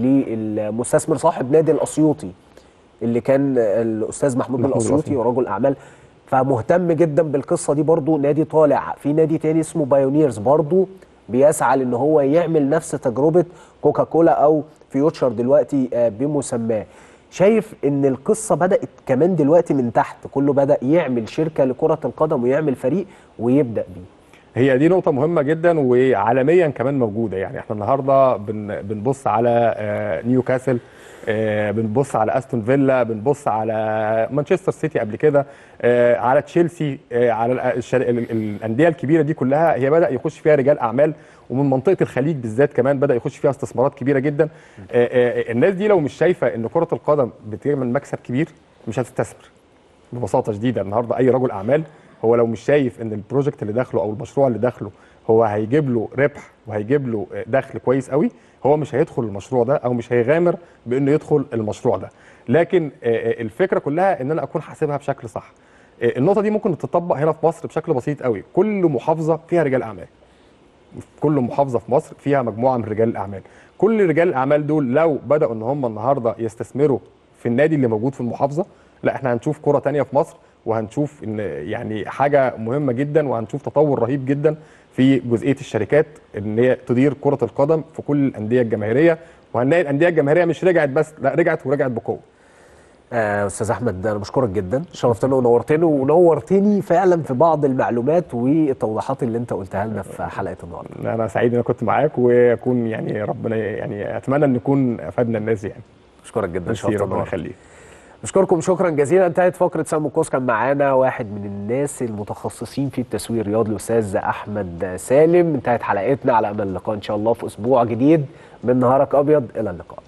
للمستثمر صاحب نادي الأسيوطي اللي كان الأستاذ محمود, محمود الأسيوطي الأسيوطي. ورجل أعمال فمهتم جدا بالقصة دي برضو نادي طالع في نادي تاني اسمه بايونيرز برضو بيسعى لأن هو يعمل نفس تجربة كوكاكولا أو فيوتشر دلوقتي آه، بمسماه شايف ان القصه بدات كمان دلوقتي من تحت كله بدا يعمل شركه لكره القدم ويعمل فريق ويبدا بيه هي دي نقطة مهمة جدا وعالميا كمان موجودة يعني احنا النهاردة بن بنبص على آه، نيوكاسل آه، بنبص على استون فيلا بنبص على مانشستر سيتي قبل كده آه، على تشيلسي آه، على ال- الشر- ال- الانديه الكبيره دي كلها هي بدا يخش فيها رجال اعمال ومن منطقه الخليج بالذات كمان بدا يخش فيها استثمارات كبيره جدا آه، آه، الناس دي لو مش شايفه ان كره القدم بتعمل مكسب كبير مش هتستثمر ببساطه شديده النهارده اي رجل اعمال هو لو مش شايف ان البروجكت اللي داخله او المشروع اللي داخله هو هيجيب له ربح وهيجيب له دخل كويس قوي هو مش هيدخل المشروع ده او مش هيغامر بانه يدخل المشروع ده لكن آه، آه، الفكره كلها ان انا اكون حاسبها بشكل صح آه، النقطه دي ممكن تطبق هنا في مصر بشكل بسيط قوي كل محافظه فيها رجال اعمال كل محافظه في مصر فيها مجموعه من رجال الاعمال كل رجال الاعمال دول لو بداوا ان هم النهارده يستثمروا في النادي اللي موجود في المحافظه لا احنا هنشوف كره تانية في مصر وهنشوف ان يعني حاجه مهمه جدا وهنشوف تطور رهيب جدا في جزئيه الشركات ان هي تدير كره القدم في كل الانديه الجماهيريه وهنلاقي الانديه الجماهيريه مش رجعت بس لا رجعت ورجعت بقوه آه، استاذ احمد انا بشكرك جدا شرفتنا ونورتنا ونورتني فعلا في بعض المعلومات والتوضيحات اللي انت قلتها لنا في حلقه النهارده انا سعيد ان انا كنت معاك ويكون يعني ربنا يعني اتمنى ان نكون افدنا الناس يعني بشكرك جدا ميرسي شرفتنا ربنا ونورتنا. يخليك بشكركم شكرا جزيلا انتهت فقره سامو كوس كان معانا واحد من الناس المتخصصين في التسويق الرياضي الاستاذ احمد سالم انتهت حلقتنا على امل اللقاء ان شاء الله في اسبوع جديد من نهارك ابيض الى اللقاء